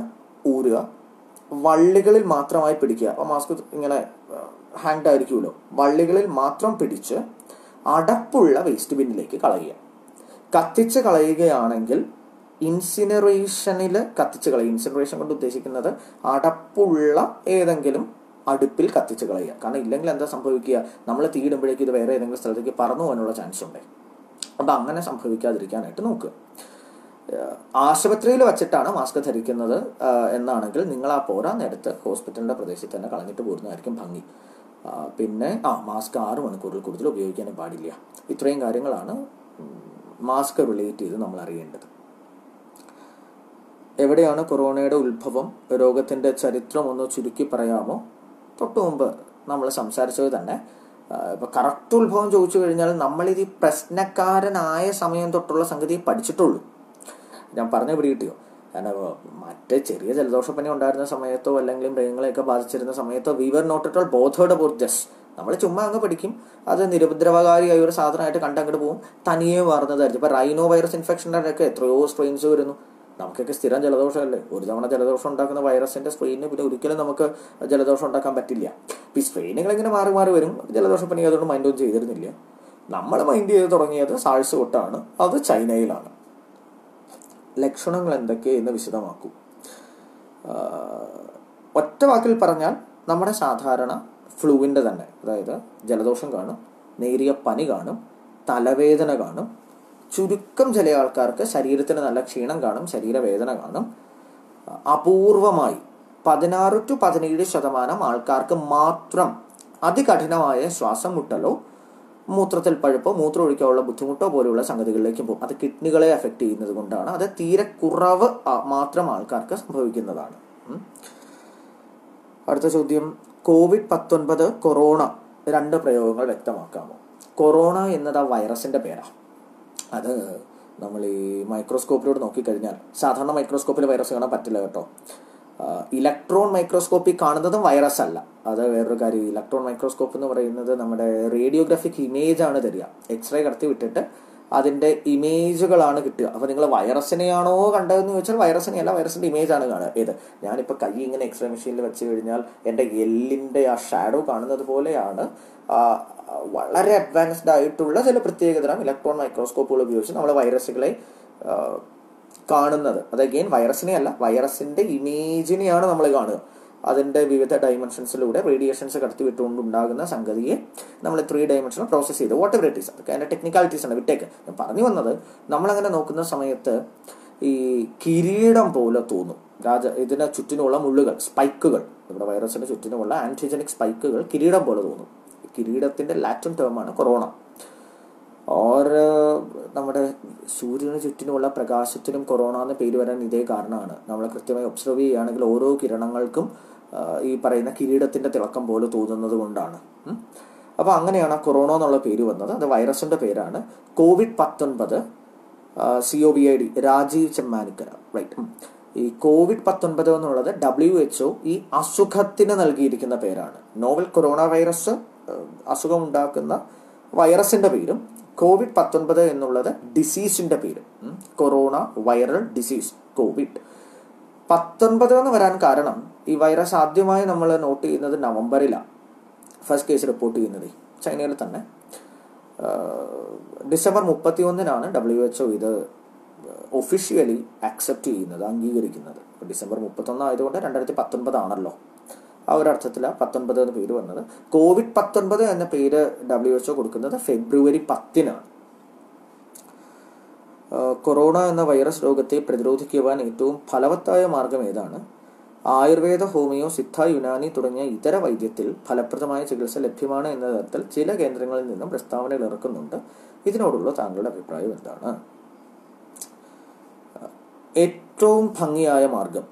A: ഊരുക വള്ളികളിൽ മാത്രമായി പിടിക്കുക അപ്പോൾ മാസ്ക് ഇങ്ങനെ ഹാങ്ഡ് ആയിരിക്കുമല്ലോ വള്ളികളിൽ മാത്രം പിടിച്ച് അടപ്പുള്ള വേസ്റ്റ് ബിന്നിലേക്ക് കളയുക കത്തിച്ച് കളയുകയാണെങ്കിൽ ഇൻസിനറേഷനിൽ കത്തിച്ച് കളയുക ഇൻസിനറേഷൻ കൊണ്ട് ഉദ്ദേശിക്കുന്നത് അടപ്പുള്ള ഏതെങ്കിലും അടുപ്പിൽ കത്തിച്ച് കളയുക കാരണം ഇല്ലെങ്കിൽ എന്താ സംഭവിക്കുക നമ്മൾ തീയിടുമ്പോഴേക്കും ഇത് വേറെ ഏതെങ്കിലും സ്ഥലത്തേക്ക് പറന്നു പോകാനുള്ള ചാൻസ് ഉണ്ട് അപ്പം അങ്ങനെ സംഭവിക്കാതിരിക്കാനായിട്ട് നോക്കുക ഏഹ് ആശുപത്രിയിൽ വച്ചിട്ടാണ് മാസ്ക് ധരിക്കുന്നത് ആഹ് എന്നാണെങ്കിൽ നിങ്ങൾ ആ പോരാ നേരത്ത് ഹോസ്പിറ്റലിന്റെ പ്രദേശത്ത് തന്നെ കളഞ്ഞിട്ട് പോരുന്നതായിരിക്കും ഭംഗി ആഹ് പിന്നെ ആ മാസ്ക് ആറ് മണിക്കൂറിൽ കൂടുതൽ ഉപയോഗിക്കാനും പാടില്ല ഇത്രയും കാര്യങ്ങളാണ് മാസ്ക് റിലേറ്റ് ചെയ്ത് നമ്മൾ അറിയേണ്ടത് എവിടെയാണ് കൊറോണയുടെ ഉത്ഭവം രോഗത്തിന്റെ ചരിത്രം ഒന്ന് ചുരുക്കി പറയാമോ തൊട്ടു മുമ്പ് നമ്മൾ സംസാരിച്ചത് തന്നെ ആഹ് ഇപ്പൊ കറക്റ്റ് ഉത്ഭവം ചോദിച്ചു കഴിഞ്ഞാൽ നമ്മളിത് ഈ പ്രശ്നക്കാരനായ സമയം തൊട്ടുള്ള സംഗതി പഠിച്ചിട്ടുള്ളൂ ഞാൻ പറഞ്ഞ പിടികിട്ടിയോ കാരണം മറ്റേ ചെറിയ ജലദോഷപ്പനി ഉണ്ടായിരുന്ന സമയത്തോ അല്ലെങ്കിൽ മൃഗങ്ങളെയൊക്കെ ബാധിച്ചിരുന്ന സമയത്തോ we were not at all bothered about this നമ്മൾ ചുമ്മാ അങ്ങ് പഠിക്കും അത് നിരുപദ്രവകാരിയായ ഒരു സാധനമായിട്ട് കണ്ടങ്ങോട്ട് പോകും തനിയെ മാറുന്നതായിരിക്കും ഇപ്പൊ റൈനോ വൈറസ് ഇൻഫെക്ഷൻ്റെ ഒക്കെ എത്രയോ സ്ട്രെയിൻസ് വരുന്നു നമുക്കൊക്കെ സ്ഥിരം ജലദോഷമല്ലേ ഒരു തവണ ജലദോഷം ഉണ്ടാക്കുന്ന വൈറസിന്റെ സ്ട്രെയിന് പിന്നെ ഒരിക്കലും നമുക്ക് ജലദോഷം ഉണ്ടാക്കാൻ പറ്റില്ല ഇപ്പൊ ഈ സ്ട്രെയിനുകൾ ഇങ്ങനെ മാറി മാറി വരും ജലദോഷപ്പനി അതുകൊണ്ട് മൈൻഡ് ഒന്നും ചെയ്തിരുന്നില്ല നമ്മൾ മൈൻഡ് ചെയ്ത് തുടങ്ങിയത് സാഴ്സ് തൊട്ടാണ് അത് ചൈനയിലാണ് ലക്ഷണങ്ങൾ എന്തൊക്കെ എന്ന് വിശദമാക്കൂ ആഹ് ഒറ്റ വാക്കിൽ പറഞ്ഞാൽ നമ്മുടെ സാധാരണ ഫ്ലൂവിൻ്റെ തന്നെ അതായത് ജലദോഷം കാണും നേരിയ പനി കാണും തലവേദന കാണും ചുരുക്കം ചില ആൾക്കാർക്ക് ശരീരത്തിന് നല്ല ക്ഷീണം കാണും ശരീരവേദന കാണും അപൂർവമായി പതിനാറ് ടു പതിനേഴ് ശതമാനം ആൾക്കാർക്ക് മാത്രം അതികഠിനമായ ശ്വാസം മുട്ടലോ മൂത്രത്തിൽ പഴുപ്പോ മൂത്രം ഒഴിക്കാനുള്ള ബുദ്ധിമുട്ടോ പോലെയുള്ള സംഗതികളിലേക്കും പോകും അത് കിഡ്നികളെ അഫക്റ്റ് ചെയ്യുന്നത് കൊണ്ടാണ് അത് തീരെ കുറവ് ആ- മാത്രം ആൾക്കാർക്ക് സംഭവിക്കുന്നതാണ് ഉം. അടുത്ത ചോദ്യം കോവിഡ് പത്തൊൻപത് കൊറോണ രണ്ട് പ്രയോഗങ്ങൾ വ്യക്തമാക്കാമോ കൊറോണ എന്നത് ആ വൈറസിന്റെ പേരാ അത് നമ്മൾ ഈ മൈക്രോസ്കോപ്പിലൂടെ നോക്കിക്കഴിഞ്ഞാൽ സാധാരണ മൈക്രോസ്കോപ്പിൽ വൈറസ് കാണാൻ പറ്റില്ല കേട്ടോ ഇലക്ട്രോൺ മൈക്രോസ്കോപ്പിൽ കാണുന്നതും വൈറസ് അല്ല അത് വേറൊരു കാര്യം ഇലക്ട്രോൺ മൈക്രോസ്കോപ്പ് എന്ന് പറയുന്നത് നമ്മുടെ റേഡിയോഗ്രാഫിക് ഇമേജ് ആണ് തരിക എക്സ്റേ കടത്തി വിട്ടിട്ട് അതിന്റെ ഇമേജുകളാണ് കിട്ടുക അപ്പൊ നിങ്ങൾ വൈറസിനെയാണോ കണ്ടതെന്ന് ചോദിച്ചാൽ വൈറസിനെ അല്ല വൈറസിന്റെ ഇമേജ് ആണ് കാണുക ഏത് ഞാനിപ്പോൾ കൈ ഇങ്ങനെ എക്സ്റേ മെഷീനിൽ വെച്ച് കഴിഞ്ഞാൽ എൻ്റെ എല്ലിന്റെ ആ ഷാഡോ കാണുന്നത് പോലെയാണ് ആ, വളരെ അഡ്വാൻസ്ഡ് ആയിട്ടുള്ള ചില പ്രത്യേകതരം ഇലക്ട്രോൺ മൈക്രോസ്കോപ്പുകൾ ഉപയോഗിച്ച് നമ്മൾ വൈറസുകളെ ആ, കാണുന്നത് അത് അഗെയിൻ വൈറസിനെ അല്ല വൈറസിന്റെ ഇമേജിനെയാണ് നമ്മൾ കാണുക അതിന്റെ വിവിധ ഡൈമെൻഷൻസിലൂടെ റേഡിയേഷൻസ് കടത്തി വിട്ടുകൊണ്ടുണ്ടാകുന്ന സംഗതിയെ നമ്മൾ ത്രീ ഡയമെൻഷനിൽ പ്രോസസ് ചെയ്ത് വാട്ട് എവർ ഇറ്റ് ഈസ് അതൊക്കെ അതിന്റെ ടെക്നിക്കാലിറ്റീസ് ആണ് വിട്ടേക്ക് ഞാൻ പറഞ്ഞു വന്നത് നമ്മളങ്ങനെ നോക്കുന്ന സമയത്ത് ഈ കിരീടം പോലെ തോന്നും രാജ ഇതിന് ചുറ്റിനുമുള്ള മുള്ളുകൾ സ്പൈക്കുകൾ നമ്മുടെ വൈറസിന് ചുറ്റിനുമുള്ള ആന്റിജനിക് സ്പൈക്കുകൾ കിരീടം പോലെ തോന്നും കിരീടത്തിന്റെ ലാറ്റിൻ ടേമാണ് കൊറോണ ഓർ നമ്മുടെ സൂര്യന് ചുറ്റിനുമുള്ള പ്രകാശത്തിനും കൊറോണ എന്ന പേര് വരാൻ ഇതേ കാരണമാണ് നമ്മൾ കൃത്യമായി ഒബ്സർവ് ചെയ്യുകയാണെങ്കിൽ ഓരോ കിരണങ്ങൾക്കും ആ, ഈ പറയുന്ന കിരീടത്തിന്റെ തിളക്കം പോലെ തോന്നുന്നത് കൊണ്ടാണ് ഉം. അപ്പൊ അങ്ങനെയാണ് ആ കൊറോണ എന്നുള്ള പേര് വന്നത് അത് വൈറസിന്റെ പേരാണ് കോവിഡ് പത്തൊൻപത് C O B I D Rajeev Chemmanikkara right ഈ കോവിഡ് പത്തൊൻപത് എന്നുള്ളത് ഡബ്ല്യു എച്ച്ഒ ഈ അസുഖത്തിന് നൽകിയിരിക്കുന്ന പേരാണ് നോവൽ കൊറോണ വൈറസ് ഏഹ്, അസുഖം ഉണ്ടാക്കുന്ന വൈറസിന്റെ പേരും കോവിഡ് പത്തൊൻപത് എന്നുള്ളത് ഡിസീസിന്റെ പേരും ഉം. കൊറോണ വൈറൽ ഡിസീസ് കോവിഡ് പത്തൊൻപത് എന്ന് വരാൻ കാരണം ഈ വൈറസ് ആദ്യമായി നമ്മൾ നോട്ട് ചെയ്യുന്നത് നവംബറിലാണ് ഫസ്റ്റ് കേസ് റിപ്പോർട്ട് ചെയ്യുന്നത് ചൈനയിൽ തന്നെ ആഹ് ഡിസംബർ മുപ്പത്തി ഒന്നിനാണ് ഡബ്ല്യു എച്ച്ഒ ഇത് ഒഫീഷ്യലി ആക്സെപ്റ്റ് ചെയ്യുന്നത് അംഗീകരിക്കുന്നത് അപ്പോൾ ഡിസംബർ മുപ്പത്തൊന്ന് ആയതുകൊണ്ട് രണ്ടായിരത്തി പത്തൊൻപത് ആണല്ലോ ആ ഒരു അർത്ഥത്തിലാണ് പത്തൊൻപത് എന്ന പേര് വന്നത് കോവിഡ് പത്തൊൻപത് എന്ന പേര് ഡബ്ല്യു എച്ച്ഒ കൊടുക്കുന്നത് ഫെബ്രുവരി പത്തിനാണ് ആഹ് കൊറോണ എന്ന വൈറസ് രോഗത്തെ പ്രതിരോധിക്കുവാൻ ഏറ്റവും ഫലവത്തായ മാർഗം ഏതാണ് ആയുർവേദ ഹോമിയോ സിദ്ധ യുനാനി തുടങ്ങിയ ഇതര വൈദ്യത്തിൽ ഫലപ്രദമായ ചികിത്സ ലഭ്യമാണ് എന്ന തരത്തിൽ ചില കേന്ദ്രങ്ങളിൽ നിന്നും പ്രസ്താവനകൾ ഇറക്കുന്നുണ്ട് ഇതിനോടുള്ള താങ്കളുടെ അഭിപ്രായം എന്താണ് ഏറ്റവും ഭംഗിയായ മാർഗം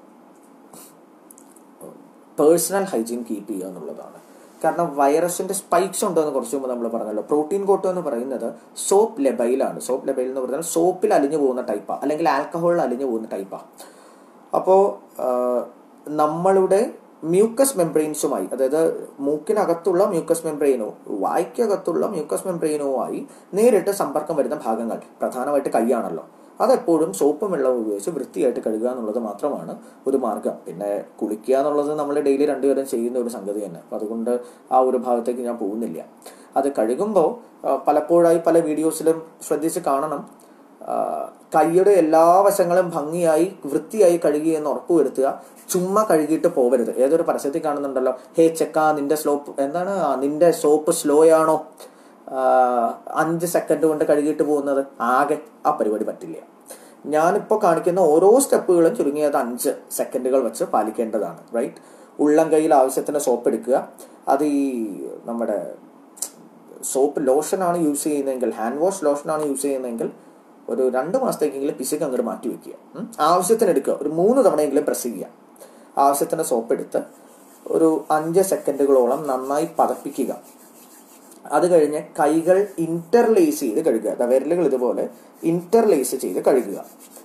A: പേഴ്സണൽ ഹൈജീൻ കീപ്പ് ചെയ്യുക എന്നുള്ളതാണ് കാരണം വൈറസിന്റെ സ്പൈക്സ് ഉണ്ടെന്ന് കുറച്ച് മുമ്പ് നമ്മൾ പറഞ്ഞല്ലോ പ്രോട്ടീൻ കോട്ട് എന്ന് പറയുന്നത് സോപ്പ് ലെബൈലാണ് സോപ്പ് ലെബൈൽ എന്ന് പറഞ്ഞാൽ സോപ്പിൽ അലിഞ്ഞു പോകുന്ന ടൈപ്പാ അല്ലെങ്കിൽ ആൽക്കഹോളിൽ അലിഞ്ഞു പോകുന്ന ടൈപ്പാ അപ്പോൾ നമ്മളുടെ മ്യൂക്കസ് മെംബ്രെയിൻസുമായി അതായത് മൂക്കിനകത്തുള്ള മ്യൂക്കസ് മെംബ്രെയിനോ വായ്ക്കകത്തുള്ള മ്യൂക്കസ് മെംബ്രെയിനുമായി നേരിട്ട് സമ്പർക്കം വരുന്ന ഭാഗങ്ങൾ പ്രധാനമായിട്ട് കൈയാണല്ലോ അതെപ്പോഴും സോപ്പും വെള്ളവും ഉപയോഗിച്ച് വൃത്തിയായിട്ട് കഴുകുക എന്നുള്ളത് മാത്രമാണ് ഒരു മാർഗം പിന്നെ കുളിക്കുക എന്നുള്ളത് നമ്മൾ ഡെയിലി രണ്ടുപേരും ചെയ്യുന്ന ഒരു സംഗതി തന്നെ അപ്പം അതുകൊണ്ട് ആ ഒരു ഭാഗത്തേക്ക് ഞാൻ പോകുന്നില്ല അത് കഴുകുമ്പോൾ പലപ്പോഴായി പല വീഡിയോസിലും ശ്രദ്ധിച്ച് കാണണം ആ, കൈയുടെ എല്ലാ വശങ്ങളും ഭംഗിയായി വൃത്തിയായി കഴുകി എന്ന് ഉറപ്പുവരുത്തുക ചുമ്മാ കഴുകിയിട്ട് പോകരുത് ഏതൊരു പരസ്യത്തിൽ കാണുന്നുണ്ടല്ലോ ഹേ ചെക്ക നിന്റെ സ്ലോപ്പ് എന്താണ് ആ, നിന്റെ സോപ്പ് സ്ലോ ആണോ ആ, അഞ്ച് സെക്കൻഡ് കൊണ്ട് കഴുകിയിട്ട് പോകുന്നത് ആകെ ആ പരിപാടി പറ്റില്ല ഞാനിപ്പോൾ കാണിക്കുന്ന ഓരോ സ്റ്റെപ്പുകളും ചുരുങ്ങിയത് അഞ്ച് സെക്കൻഡുകൾ വെച്ച് പാലിക്കേണ്ടതാണ് റൈറ്റ് ഉള്ളം കയ്യിൽ ആവശ്യത്തിന് സോപ്പ് എടുക്കുക അത് ഈ നമ്മുടെ സോപ്പ് ലോഷനാണ് യൂസ് ചെയ്യുന്നതെങ്കിൽ ഹാൻഡ് വാഷ് ലോഷനാണ് യൂസ് ചെയ്യുന്നതെങ്കിൽ ഒരു രണ്ട് മാസത്തേക്കെങ്കിലും പിശുക്ക് അങ്ങോട്ട് മാറ്റി വെക്കുക ഉം. ആവശ്യത്തിന് എടുക്കുക ഒരു മൂന്ന് തവണയെങ്കിലും പ്രസ് ചെയ്യുക ആവശ്യത്തിന് സോപ്പ് എടുത്ത് ഒരു അഞ്ച് സെക്കൻഡുകളോളം നന്നായി പതപ്പിക്കുക അത് കഴിഞ്ഞ് കൈകൾ ഇന്റർലേസ് ചെയ്ത് കഴുകുക ദാ വിരലുകൾ ഇതുപോലെ ഇന്റർലേസ് ചെയ്ത് കഴുകുക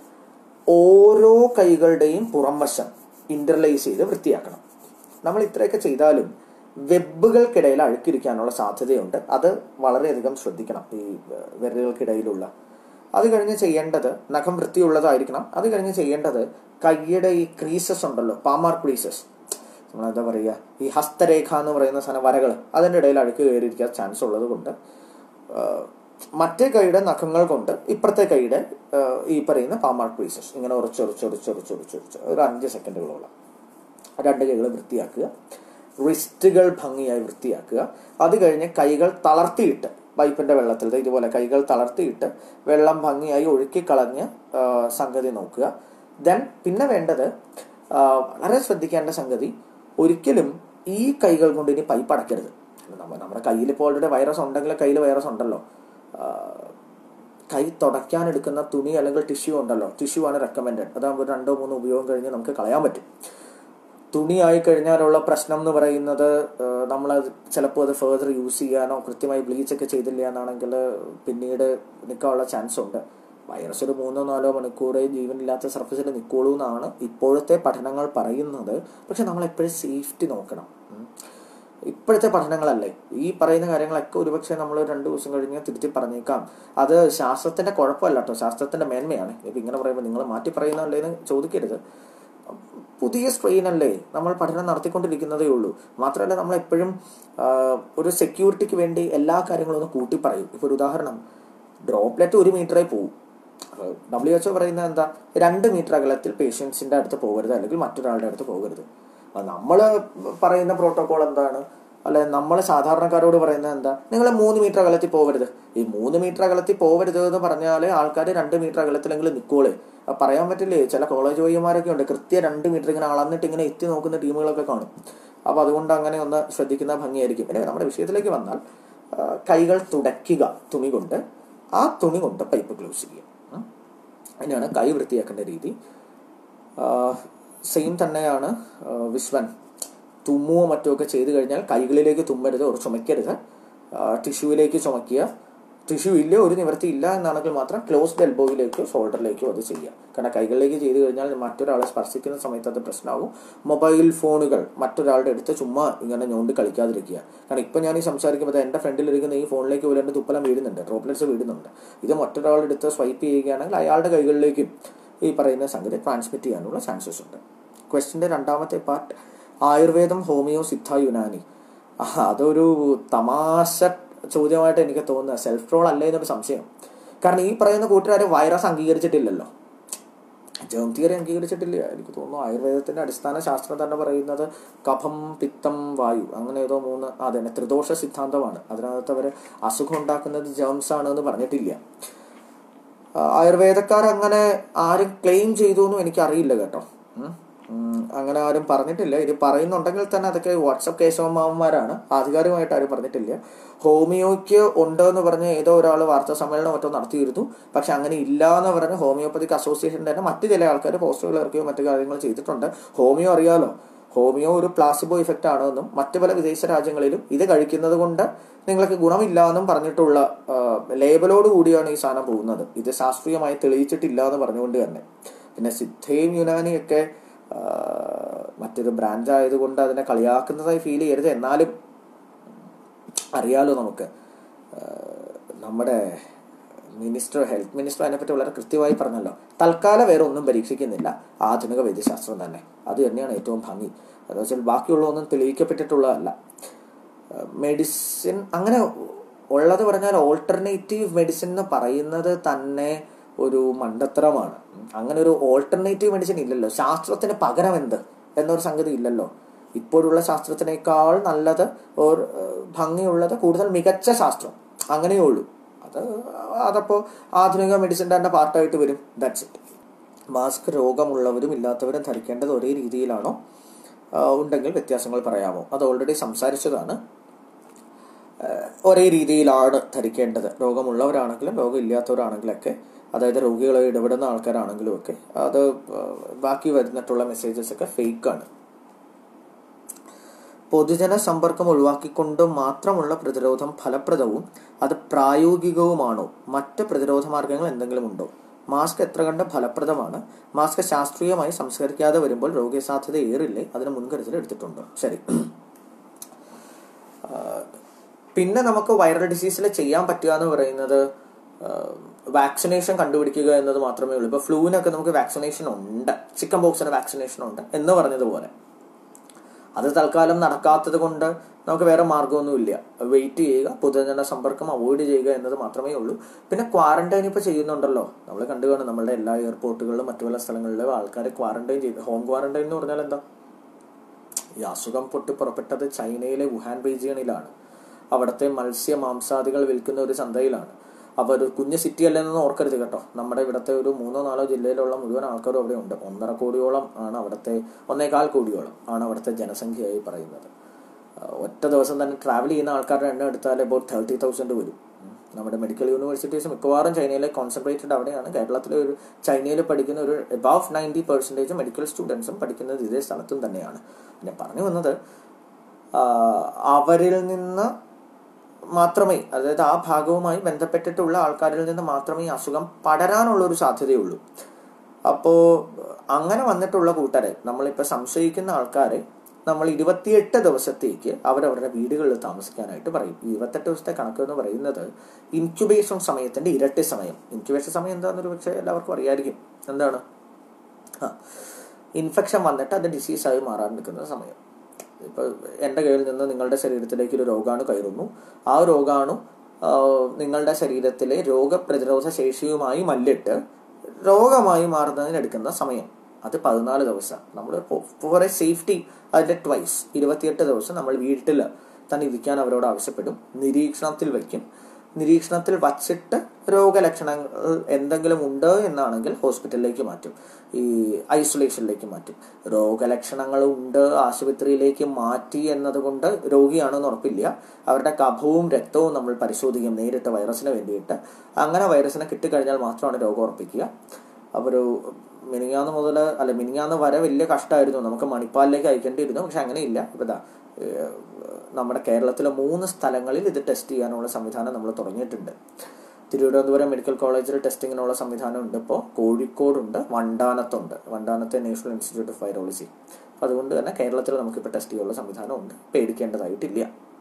A: ഓരോ കൈകളുടെയും പുറംവശം ഇന്റർലേസ് ചെയ്ത് വൃത്തിയാക്കണം നമ്മൾ ഇത്രയൊക്കെ ചെയ്താലും വെബുകൾക്കിടയിൽ അഴുക്കിരിക്കാനുള്ള സാധ്യതയുണ്ട് അത് വളരെയധികം ശ്രദ്ധിക്കണം ഈ ഏഹ്, വിരലുകൾക്കിടയിലുള്ള അത് കഴിഞ്ഞ് ചെയ്യേണ്ടത് നഖം വൃത്തിയുള്ളതായിരിക്കണം അത് കഴിഞ്ഞ് ചെയ്യേണ്ടത് കൈയുടെ ഈ ക്രീസസ് ഉണ്ടല്ലോ പാമാർ ക്രീസസ് നമ്മളെന്താ പറയുക ഈ ഹസ്തരേഖ എന്ന് പറയുന്ന സാധനം വരകൾ അതിൻ്റെ ഇടയിൽ അഴുക്ക് കയറിയിരിക്കാൻ ചാൻസ് ഉള്ളത് കൊണ്ട് ആഹ്, മറ്റേ കൈയുടെ നഖങ്ങൾ കൊണ്ട് ഇപ്പുറത്തെ കൈയുടെ ആഹ്, ഈ പറയുന്ന പാമാർ ക്രീസസ് ഇങ്ങനെ ഉറച്ചൊറിച്ചൊറിച്ചൊറിച്ചൊറിച്ചൊറിച്ച് ഒരു അഞ്ച് സെക്കൻഡുകളോളം രണ്ട് കൈകൾ വൃത്തിയാക്കുക റിസ്റ്റുകൾ ഭംഗിയായി വൃത്തിയാക്കുക അത് കഴിഞ്ഞ് കൈകൾ തളർത്തിയിട്ട് പൈപ്പിന്റെ വെള്ളത്തിൽ ദേ ഇതുപോലെ കൈകൾ തളർത്തിയിട്ട് വെള്ളം ഭംഗിയായി ഒഴുക്കിക്കളഞ്ഞ് ആ, സംഗതി നോക്കുക ദെൻ പിന്നെ വേണ്ടത് ആ, വളരെ ശ്രദ്ധിക്കേണ്ട സംഗതി ഒരിക്കലും ഈ കൈകൾ കൊണ്ട് ഇനി പൈപ്പ് അടയ്ക്കരുത് നമ്മ- നമ്മുടെ കയ്യിൽ ഇപ്പോൾ ഓൾറെഡി വൈറസ് ഉണ്ടെങ്കിൽ കയ്യിൽ വൈറസ് ഉണ്ടല്ലോ ആ, കൈ തുടയ്ക്കാൻ എടുക്കുന്ന തുണി അല്ലെങ്കിൽ ടിഷ്യൂ ഉണ്ടല്ലോ ടിഷ്യൂ ആണ് റെക്കമെൻഡഡ് അതാകുമ്പോൾ ഒരു രണ്ടോ മൂന്നോ ഉപയോഗം കഴിഞ്ഞ് നമുക്ക് കളയാൻ പറ്റും തുണി ആയി കഴിഞ്ഞാലുള്ള പ്രശ്നം എന്ന് പറയുന്നത് നമ്മൾ ചിലപ്പോൾ അത് ഫേർദർ യൂസ് ചെയ്യാനോ കൃത്യമായി ബ്ലീച്ച് ഒക്കെ ചെയ്തില്ല എന്നാണെങ്കിൽ പിന്നീട് നിൽക്കാനുള്ള ചാൻസ് ഉണ്ട് വൈറസ് ഒരു മൂന്നോ നാലോ മണിക്കൂറേ ജീവനില്ലാത്ത സർഫസിൽ നിൽക്കുള്ളൂ എന്നാണ് ഇപ്പോഴത്തെ പഠനങ്ങൾ പറയുന്നത് പക്ഷെ നമ്മൾ എപ്പോഴും സേഫ്റ്റി നോക്കണം ഉം. ഇപ്പോഴത്തെ പഠനങ്ങളല്ലേ ഈ പറയുന്ന കാര്യങ്ങളൊക്കെ ഒരുപക്ഷെ നമ്മൾ രണ്ട് ദിവസം കഴിഞ്ഞ് തിരുത്തി പറഞ്ഞേക്കാം അത് ശാസ്ത്രത്തിന്റെ കുഴപ്പമല്ല കേട്ടോ ശാസ്ത്രത്തിന്റെ മേന്മയാണ് ഇപ്പം ഇങ്ങനെ പറയുമ്പോൾ നിങ്ങൾ മാറ്റി പറയുന്നതല്ലേ എന്ന് ചോദിക്കരുത് പുതിയ സ്ട്രെയിൻ അല്ലേ നമ്മൾ പഠനം നടത്തിക്കൊണ്ടിരിക്കുന്നതേ ഉള്ളൂ മാത്രമല്ല നമ്മൾ എപ്പോഴും ഒരു സെക്യൂരിറ്റിക്ക് വേണ്ടി എല്ലാ കാര്യങ്ങളും ഒന്ന് കൂട്ടി പറയും ഇപ്പോൾ ഒരു ഉദാഹരണം ഡ്രോപ്ലെറ്റ് ഒരു മീറ്ററേ പോവും ഡബ്ല്യു എച്ച് പറയുന്നത് എന്താ രണ്ട് മീറ്റർ അകലത്തിൽ പേഷ്യൻസിന്റെ അടുത്ത് പോകരുത് അല്ലെങ്കിൽ മറ്റൊരാളുടെ അടുത്ത് പോകരുത് നമ്മൾ പറയുന്ന പ്രോട്ടോകോൾ എന്താണ് അല്ലെ നമ്മൾ സാധാരണക്കാരോട് പറയുന്നത് എന്താ നിങ്ങൾ മൂന്ന് മീറ്റർ അകലത്തിൽ പോകരുത് ഈ മൂന്ന് മീറ്റർ അകലത്തിൽ പോകരുത് എന്ന് പറഞ്ഞാൽ ആൾക്കാർ രണ്ട് മീറ്റർ അകലത്തിലെങ്കിലും നിൽക്കോളെ അത് പറയാൻ പറ്റില്ലേ ചില കോളേജ് വൈദ്യന്മാരൊക്കെ ഉണ്ട് കൃത്യം രണ്ട് മീറ്റർ ഇങ്ങനെ അളന്നിട്ട് ഇങ്ങനെ എത്തി നോക്കുന്ന ടീമുകളൊക്കെ കാണും അപ്പോൾ അതുകൊണ്ട് അങ്ങനെ ഒന്ന് ശ്രദ്ധിക്കുന്ന ഭംഗിയായിരിക്കും പിന്നെ നമ്മുടെ വിഷയത്തിലേക്ക് വന്നാൽ ആ, കൈകൾ തുടയ്ക്കുക തുണി കൊണ്ട് ആ തുണി കൊണ്ട് പൈപ്പ് ക്ലോസ് ചെയ്യുക ഉം. അതിനാണ് കൈ വൃത്തിയാക്കേണ്ട രീതി സെയിം തന്നെയാണ് ആ, വിശ്വൻ തുമ്മുവോ മറ്റോ ഒക്കെ ചെയ്തു കഴിഞ്ഞാൽ കൈകളിലേക്ക് തുമ്മരുത് ഒരു ചുമയ്ക്കരുത് ടിഷ്യൂവിലേക്ക് ചുമയ്ക്കുക ടിഷ്യൂ ഇല്ല ഒരു നിവൃത്തി ഇല്ല എന്നാണെങ്കിൽ മാത്രം ക്ലോസ്ഡ് എൽബോയിലേക്കോ ഷോൾഡറിലേക്കോ അത് ചെയ്യുക കാരണം കൈകളിലേക്ക് ചെയ്തു കഴിഞ്ഞാൽ മറ്റൊരാളെ സ്പർശിക്കുന്ന സമയത്ത് അത് പ്രശ്നമാകും മൊബൈൽ ഫോണുകൾ മറ്റൊരാളുടെ അടുത്ത് ചുമ്മാ ഇങ്ങനെ ഞോണ്ടി കളിക്കാതിരിക്കുക കാരണം ഇപ്പം ഞാൻ ഈ സംസാരിക്കുമ്പോൾ എൻ്റെ ഫ്രണ്ടിലിരിക്കുന്ന ഈ ഫോണിലേക്ക് പോലും എൻ്റെ തുപ്പലം വീഴുന്നുണ്ട് ഡ്രോപ്ലെറ്റ്സ് വീഴുന്നുണ്ട് ഇത് മറ്റൊരാളുടെ അടുത്ത് സ്വൈപ്പ് ചെയ്യുകയാണെങ്കിൽ അയാളുടെ കൈകളിലേക്കും ഈ പറയുന്ന സംഗതി ട്രാൻസ്മിറ്റ് ചെയ്യാനുള്ള ചാൻസസ് ഉണ്ട് ക്വസ്റ്റിൻ്റെ രണ്ടാമത്തെ പാർട്ട് ആയുർവേദം ഹോമിയോ സിദ്ധ യുനാനി ആ, അതൊരു തമാശ ചോദ്യമായിട്ട് എനിക്ക് തോന്നുന്നത് സെൽഫ് ട്രോൾ അല്ലേ എന്നൊരു സംശയം കാരണം ഈ പറയുന്ന കൂട്ടുകാർ വൈറസ് അംഗീകരിച്ചിട്ടില്ലല്ലോ ജേം തിയറി അംഗീകരിച്ചിട്ടില്ല എനിക്ക് തോന്നുന്നു ആയുർവേദത്തിന്റെ അടിസ്ഥാന ശാസ്ത്രം തന്നെ പറയുന്നത് കഫം പിത്തം വായു അങ്ങനെ ഏതോ മൂന്ന് അതെ ത്രിദോഷ സിദ്ധാന്തമാണ് അതിനകത്ത് അവർ അസുഖം ഉണ്ടാക്കുന്നത് ജേംസ് ആണ് എന്ന് പറഞ്ഞിട്ടില്ല ആ, ആയുർവേദക്കാർ അങ്ങനെ ആരും ക്ലെയിം ചെയ്തു എന്നും എനിക്കറിയില്ല കേട്ടോ ഉം. ഉം, അങ്ങനെ ആരും പറഞ്ഞിട്ടില്ല ഇത് പറയുന്നുണ്ടെങ്കിൽ തന്നെ അതൊക്കെ വാട്സപ്പ് കേശവമാവന്മാരാണ് ആധികാരികമായിട്ട് ആരും പറഞ്ഞിട്ടില്ല ഹോമിയോയ്ക്ക് ഉണ്ട് എന്ന് പറഞ്ഞ് ഏതോ ഒരാൾ വാർത്താ സമ്മേളനം മറ്റോ നടത്തിയിരുന്നു പക്ഷെ അങ്ങനെ ഇല്ല എന്ന് പറഞ്ഞ് ഹോമിയോപ്പതിക് അസോസിയേഷൻ തന്നെ മറ്റു ചില ആൾക്കാർ പോസ്റ്ററുകൾ ഇറക്കുകയോ മറ്റു കാര്യങ്ങൾ ചെയ്തിട്ടുണ്ട് ഹോമിയോ അറിയാലോ ഹോമിയോ ഒരു പ്ലാസിബോ ഇഫക്റ്റ് ആണെന്നും മറ്റു പല വിദേശ രാജ്യങ്ങളിലും ഇത് കഴിക്കുന്നത് കൊണ്ട് നിങ്ങൾക്ക് ഗുണമില്ല എന്നും പറഞ്ഞിട്ടുള്ള ആ, ലേബലോട് കൂടിയാണ് ഈ സാധനം പോകുന്നത് ഇത് ശാസ്ത്രീയമായി തെളിയിച്ചിട്ടില്ല എന്ന് പറഞ്ഞുകൊണ്ട് തന്നെ പിന്നെ സിദ്ധയും യുനാനിയൊക്കെ ആ, മറ്റൊരു ബ്രാഞ്ച് ആയതുകൊണ്ട് അതിനെ കളിയാക്കുന്നതായി ഫീൽ ചെയ്യരുത് എന്നാലും അറിയാലോ നമുക്ക് ആ, നമ്മുടെ മിനിസ്റ്റർ ഹെൽത്ത് മിനിസ്റ്റർ അതിനെപ്പറ്റി വളരെ കൃത്യമായി പറഞ്ഞല്ലോ തൽക്കാലം വേറെ ഒന്നും പരീക്ഷിക്കുന്നില്ല ആധുനിക വൈദ്യശാസ്ത്രം തന്നെ അത് തന്നെയാണ് ഏറ്റവും ഭംഗി എന്ന് വെച്ചാൽ ബാക്കിയുള്ളതൊന്നും തെളിയിക്കപ്പെട്ടിട്ടുള്ളതല്ല മെഡിസിൻ അങ്ങനെ ഉള്ളത് പറഞ്ഞാൽ ഓൾട്ടർനേറ്റീവ് മെഡിസിൻ എന്ന് പറയുന്നത് തന്നെ ഒരു മണ്ടത്തരമാണ് അങ്ങനെ ഒരു ഓൾട്ടർനേറ്റീവ് മെഡിസിൻ ഇല്ലല്ലോ ശാസ്ത്രത്തിന് പകരം എന്ത് എന്നൊരു സംഗതി ഇല്ലല്ലോ ഇപ്പോഴുള്ള ശാസ്ത്രത്തിനേക്കാൾ നല്ലത് ഒരു ഭംഗിയുള്ളത് കൂടുതൽ മികച്ച ശാസ്ത്രം അങ്ങനെയേ ഉള്ളൂ അത് അതപ്പോൾ ആധുനിക മെഡിസിൻ്റെ തന്നെ പാർട്ടായിട്ട് വരും ദാറ്റ്സ് ഇറ്റ് മാസ്ക് രോഗമുള്ളവരും ഇല്ലാത്തവരും ധരിക്കേണ്ടത് ഒരേ രീതിയിലാണോ ഉണ്ടെങ്കിൽ വ്യത്യാസങ്ങൾ പറയാമോ അത് ഓൾറെഡി സംസാരിച്ചതാണ് ഒരേ രീതിയിലാണ് ധരിക്കേണ്ടത് രോഗമുള്ളവരാണെങ്കിലും രോഗമില്ലാത്തവരാണെങ്കിലൊക്കെ അതായത് രോഗികളെ ഇടപെടുന്ന ആൾക്കാരാണെങ്കിലും ഒക്കെ അത് ബാക്കി വരുന്നിട്ടുള്ള മെസ്സേജസ് ഒക്കെ ഫേക്കാണ് പൊതുജന സമ്പർക്കം ഒഴിവാക്കിക്കൊണ്ട് മാത്രമുള്ള പ്രതിരോധം ഫലപ്രദവും അത് പ്രായോഗികവുമാണോ മറ്റ് പ്രതിരോധ മാർഗങ്ങൾ എന്തെങ്കിലും ഉണ്ടോ മാസ്ക് എത്ര കണ്ട് ഫലപ്രദമാണ് മാസ്ക് ശാസ്ത്രീയമായി സംസ്കരിക്കാതെ വരുമ്പോൾ രോഗസാധ്യത ഏറില്ലേ അതിന് മുൻകരുതൽ എടുത്തിട്ടുണ്ടോ ശരി പിന്നെ നമുക്ക് വൈറൽ ഡിസീസിൽ ചെയ്യാൻ പറ്റുക എന്ന് പറയുന്നത് വാക്സിനേഷൻ കണ്ടുപിടിക്കുക എന്നത് മാത്രമേ ഉള്ളൂ ഇപ്പോൾ ഫ്ലൂവിനൊക്കെ നമുക്ക് വാക്സിനേഷൻ ഉണ്ട് ചിക്കൻ ബോക്സിന് വാക്സിനേഷൻ ഉണ്ട് എന്ന് പറഞ്ഞതുപോലെ അത് തൽക്കാലം നടക്കാത്തത് കൊണ്ട് നമുക്ക് വേറെ മാർഗമൊന്നുമില്ല വെയിറ്റ് ചെയ്യുക പൊതുജന സമ്പർക്കം അവോയ്ഡ് ചെയ്യുക എന്നത് മാത്രമേ ഉള്ളൂ പിന്നെ ക്വാറന്റൈൻ ഇപ്പോൾ ചെയ്യുന്നുണ്ടല്ലോ നമ്മൾ കണ്ടു കാണും നമ്മളുടെ എല്ലാ എയർപോർട്ടുകളിലും മറ്റു പല സ്ഥലങ്ങളിലും ആൾക്കാരെ ക്വാറന്റൈൻ ചെയ്ത് ഹോം ക്വാറന്റൈൻ എന്ന് പറഞ്ഞാൽ എന്താ ഈ അസുഖം പൊട്ടി പുറപ്പെട്ടത് ചൈനയിലെ വുഹാൻ റീജിയണിലാണ് അവിടുത്തെ മത്സ്യ മാംസാദികൾ വിൽക്കുന്ന ഒരു ചന്തയിലാണ് അപ്പോൾ ഒരു കുഞ്ഞ് സിറ്റി അല്ലെന്ന് ഓർക്കരുത് കേട്ടോ നമ്മുടെ ഇവിടുത്തെ ഒരു മൂന്നോ നാലോ ജില്ലയിലുള്ള മുഴുവൻ ആൾക്കാരും അവിടെ ഉണ്ട് ഒന്നര കോടിയോളം ആണ് അവിടുത്തെ ഒന്നേകാൽ കോടിയോളം ആണ് അവിടുത്തെ ജനസംഖ്യയായി പറയുന്നത് ഒറ്റ ദിവസം തന്നെ ട്രാവൽ ചെയ്യുന്ന ആൾക്കാരുടെ എണ്ണം എടുത്താൽ അബൌട്ട് തേർട്ടി തൗസൻഡ് വരും നമ്മുടെ മെഡിക്കൽ യൂണിവേഴ്സിറ്റീസ് മിക്കവാറും ചൈനയിലെ കോൺസെൻട്രേറ്റഡ് അവിടെയാണ് കേരളത്തിലെ ഒരു ചൈനയിൽ പഠിക്കുന്ന ഒരു എബവ് നയൻറ്റി പെർസെൻറ്റേജ് മെഡിക്കൽ സ്റ്റുഡൻസും പഠിക്കുന്നത് ഇതേ സ്ഥലത്തും തന്നെയാണ് ഞാൻ പറഞ്ഞു വന്നത് അവരിൽ നിന്ന് മാത്രമേ അതായത് ആ ഭാഗവുമായി ബന്ധപ്പെട്ടിട്ടുള്ള ആൾക്കാരിൽ നിന്ന് മാത്രമേ ഈ അസുഖം പടരാനുള്ള ഒരു സാധ്യതയുള്ളൂ അപ്പോൾ അങ്ങനെ വന്നിട്ടുള്ള കൂട്ടരെ നമ്മളിപ്പോൾ സംശയിക്കുന്ന ആൾക്കാരെ നമ്മൾ ഇരുപത്തിയെട്ട് ദിവസത്തേക്ക് അവരവരുടെ വീടുകളിൽ താമസിക്കാനായിട്ട് പറയും ഈ ഇരുപത്തെട്ട് ദിവസത്തെ കണക്ക് എന്ന് പറയുന്നത് ഇൻക്യുബേഷൻ സമയത്തിന്റെ ഇരട്ടി സമയം ഇൻക്യുബേഷൻ സമയം എന്താണെന്നൊരു പക്ഷേ എല്ലാവർക്കും അറിയായിരിക്കും എന്താണ് ആ ഇൻഫെക്ഷൻ വന്നിട്ട് അത് ഡിസീസായി മാറാൻ നിൽക്കുന്ന സമയം ഇപ്പോൾ എൻ്റെ കയ്യിൽ നിന്ന് നിങ്ങളുടെ ശരീരത്തിലേക്ക് ഒരു രോഗാണു കയറുന്നു ആ രോഗാണു നിങ്ങളുടെ ശരീരത്തിലെ രോഗപ്രതിരോധ ശേഷിയുമായി മല്ലിട്ട് രോഗമായി മാറുന്നതിനെടുക്കുന്ന സമയം അത് പതിനാല് ദിവസം നമ്മൾ ഫോർ എ സേഫ്റ്റി അതിൻ്റെ ട്വൈസ് ഇരുപത്തിയെട്ട് ദിവസം നമ്മൾ വീട്ടിൽ തന്നെ ഇരിക്കാൻ അവരോട് ആവശ്യപ്പെടും നിരീക്ഷണത്തിൽ വയ്ക്കും നിരീക്ഷണത്തിൽ വച്ചിട്ട് രോഗലക്ഷണങ്ങൾ എന്തെങ്കിലും ഉണ്ട് എന്നാണെങ്കിൽ ഹോസ്പിറ്റലിലേക്ക് മാറ്റും ഈ ഐസൊലേഷനിലേക്ക് മാറ്റും രോഗലക്ഷണങ്ങൾ ഉണ്ട് ആശുപത്രിയിലേക്ക് മാറ്റി എന്നതുകൊണ്ട് രോഗിയാണെന്ന് ഉറപ്പില്ല അവരുടെ കഫവും രക്തവും നമ്മൾ പരിശോധിക്കും നേരിട്ട് വൈറസിന് വേണ്ടിയിട്ട് അങ്ങനെ വൈറസിനെ കിട്ടിക്കഴിഞ്ഞാൽ മാത്രമാണ് രോഗം ഉറപ്പിക്കുക അപ്പോൾ ഒരു മിനിങ്ങാന്ന് മുതൽ അല്ല മിനിങ്ങാന്ന് വരെ വലിയ കഷ്ടമായിരുന്നു നമുക്ക് മണിപ്പാലിലേക്ക് അയക്കേണ്ടിയിരുന്നു പക്ഷെ അങ്ങനെയില്ല ഇപ്പം ഇതാ നമ്മുടെ കേരളത്തിലെ മൂന്ന് സ്ഥലങ്ങളിൽ ഇത് ടെസ്റ്റ് ചെയ്യാനുള്ള സംവിധാനം നമ്മൾ തുടങ്ങിയിട്ടുണ്ട് തിരുവനന്തപുരം മെഡിക്കൽ കോളേജിൽ ടെസ്റ്റിങ്ങിനുള്ള സംവിധാനം ഉണ്ട് ഇപ്പോൾ കോഴിക്കോടുണ്ട് വണ്ടാനത്തുണ്ട് വണ്ടാനത്തെ നാഷണൽ ഇൻസ്റ്റിറ്റ്യൂട്ട് ഓഫ് വൈറോളജി അതുകൊണ്ട് തന്നെ കേരളത്തിൽ നമുക്കിപ്പോൾ ടെസ്റ്റ് ചെയ്യാനുള്ള സംവിധാനമുണ്ട് പേടിക്കേണ്ടതായിട്ടില്ല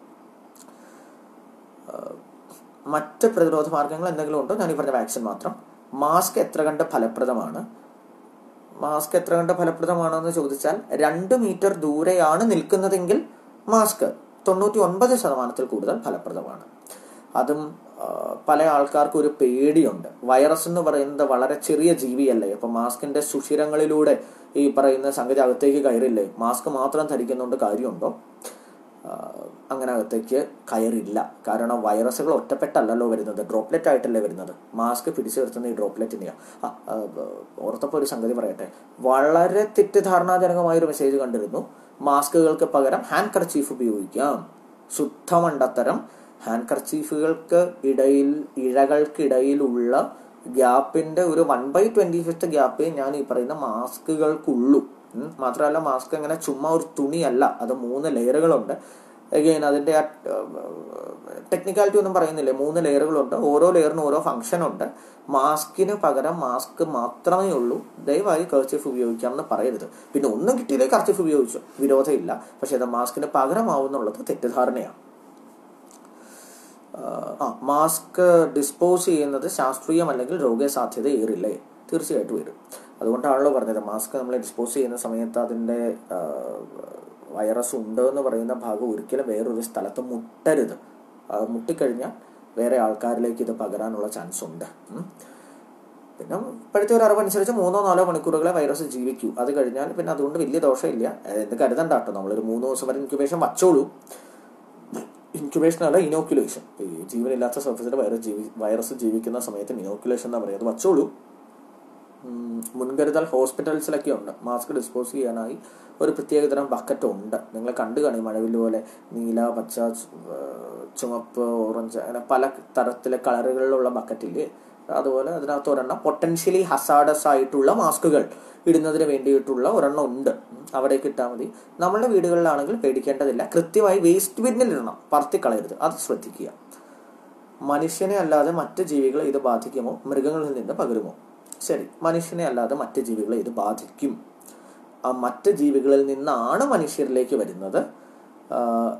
A: മറ്റ് പ്രതിരോധ മാർഗങ്ങൾ എന്തെങ്കിലും ഉണ്ടോ ഞാൻ ഈ പറഞ്ഞ വാക്സിൻ മാത്രം മാസ്ക് എത്ര കണ്ട് ഫലപ്രദമാണ് മാസ്ക് എത്ര കണ്ട് ഫലപ്രദമാണോ എന്ന് ചോദിച്ചാൽ രണ്ട് മീറ്റർ ദൂരെയാണ് നിൽക്കുന്നതെങ്കിൽ മാസ്ക് തൊണ്ണൂറ്റി ഒൻപത് ശതമാനത്തിൽ കൂടുതൽ ഫലപ്രദമാണ് അതും പല ആൾക്കാർക്കും ഒരു പേടിയുണ്ട് വൈറസ് എന്ന് പറയുന്നത് വളരെ ചെറിയ ജീവിയല്ലേ അപ്പൊ മാസ്കിന്റെ സുഷിരങ്ങളിലൂടെ ഈ പറയുന്ന സംഗതി അകത്തേക്ക് കയറില്ലേ മാസ്ക് മാത്രം ധരിക്കുന്നുണ്ട് കാര്യമുണ്ടോ അങ്ങനെ അകത്തേക്ക് കയറില്ല കാരണം വൈറസുകൾ ഒറ്റപ്പെട്ടല്ലല്ലോ വരുന്നത് ഡ്രോപ്ലെറ്റ് ആയിട്ടല്ലേ വരുന്നത് മാസ്ക് പിടിച്ചു നിർത്തുന്ന ഈ ഡ്രോപ്ലെറ്റിനെയാണ് ആ ഓർത്തപ്പോൾ ഒരു സംഗതി പറയട്ടെ വളരെ തെറ്റിദ്ധാരണാജനകമായൊരു മെസ്സേജ് കണ്ടിരുന്നു മാസ്കുകൾക്ക് പകരം ഹാൻഡ് കർച്ചീഫ് ഉപയോഗിക്കാം ശുദ്ധമണ്ടത്തരം ഹാൻഡ് കർച്ചീഫുകൾക്ക് ഇടയിൽ ഇഴകൾക്കിടയിലുള്ള ഗ്യാപ്പിന്റെ ഒരു വൺ ബൈ ട്വന്റി ഫിഫ്ത്ത് ഗ്യാപ്പേ ഞാൻ ഈ പറയുന്ന മാസ്കുകൾക്കുള്ളൂ മാത്രമല്ല മാസ്ക് അങ്ങനെ ചുമ്മാ ഒരു തുണിയല്ല അത് മൂന്ന് ലെയറുകളുണ്ട് അഗെയിൻ അതിന്റെ ആ ടെക്നിക്കാലിറ്റി ഒന്നും പറയുന്നില്ല മൂന്ന് ലെയറുകളുണ്ട് ഓരോ ലെയറിനും ഓരോ ഫംഗ്ഷൻ ഉണ്ട് മാസ്കിന് പകരം മാസ്ക് മാത്രമേ ഉള്ളൂ ദയവായി കർച്ചീഫ് ഉപയോഗിക്കാം എന്ന് പറയരുത് പിന്നെ ഒന്നും കിട്ടിയില്ലേ കർച്ചീഫ് ഉപയോഗിച്ചു വിരോധമില്ല പക്ഷെ അത് മാസ്കിന് പകരമാവുന്നുള്ളത് തെറ്റിദ്ധാരണയാണ് ആ മാസ്ക് ഡിസ്പോസ് ചെയ്യുന്നത് ശാസ്ത്രീയമല്ലെങ്കിൽ രോഗസാധ്യത ഏറില്ലേ തീർച്ചയായിട്ടും വരും അതുകൊണ്ടാണല്ലോ പറഞ്ഞത് മാസ്ക് നമ്മൾ ഡിസ്പോസ് ചെയ്യുന്ന സമയത്ത് അതിൻ്റെ വൈറസ് ഉണ്ട് എന്ന് പറയുന്ന ഭാഗം ഒരിക്കലും വേറൊരു സ്ഥലത്ത് മുട്ടരുത് അത് മുട്ടിക്കഴിഞ്ഞാൽ വേറെ ആൾക്കാരിലേക്ക് ഇത് പകരാനുള്ള ചാൻസ് ഉണ്ട് ഉം. പിന്നെ ഇപ്പോഴത്തെ ഒരു അറിവനുസരിച്ച് മൂന്നോ നാലോ മണിക്കൂറുകളെ വൈറസ് ജീവിക്കൂ അത് കഴിഞ്ഞാൽ പിന്നെ അതുകൊണ്ട് വലിയ ദോഷമില്ല എന്ത് കരുതണ്ട കേട്ടോ നമ്മളൊരു മൂന്ന് ദിവസം വരെ ഇൻക്യുബേഷൻ വച്ചോളൂ ഇൻക്യുബേഷൻ അല്ല ഇനോക്കുലേഷൻ ഈ ജീവനില്ലാത്ത സർഫസിൽ വൈറസ് ജീവി വൈറസ് ജീവിക്കുന്ന സമയത്ത് ഇനോക്കുലേഷൻ എന്ന് പറയുന്നത് വച്ചോളൂ ഉം, മുൻകരുതൽ ഹോസ്പിറ്റൽസിലൊക്കെ ഉണ്ട് മാസ്ക് ഡിസ്പോസ് ചെയ്യാനായി ഒരു പ്രത്യേകതരം ബക്കറ്റ് ഉണ്ട് നിങ്ങൾ കണ്ടു കാണും മഴവില്ല് പോലെ നീല പച്ച ചു- ഏർ ചുമപ്പ് ഓറഞ്ച് അങ്ങനെ പല തരത്തിലെ കളറുകളിലുള്ള ബക്കറ്റില്ലേ അതുപോലെ അതിനകത്ത് ഒരെണ്ണം പൊട്ടൻഷ്യലി ഹസാഡസ് ആയിട്ടുള്ള മാസ്കുകൾ ഇടുന്നതിന് വേണ്ടിയിട്ടുള്ള ഒരെണ്ണം ഉണ്ട് ഉം, അവിടേക്ക് ഇട്ടാൽ മതി നമ്മളുടെ വീടുകളിലാണെങ്കിൽ പേടിക്കേണ്ടതില്ല കൃത്യമായി വേസ്റ്റ് ബിന്നിൽ ഇടണം പറത്തി കളയരുത് അത് ശ്രദ്ധിക്കുക മനുഷ്യനെ അല്ലാതെ മറ്റ് ജീവികളെ ഇത് ബാധിക്കുമോ മൃഗങ്ങളിൽ നിന്ന് പകരുമോ ശരി മനുഷ്യനെ അല്ലാതെ മറ്റ് ജീവികളെ ഇത് ബാധിക്കും ആ മറ്റ് ജീവികളിൽ നിന്നാണ് മനുഷ്യരിലേക്ക് വരുന്നത് ആ,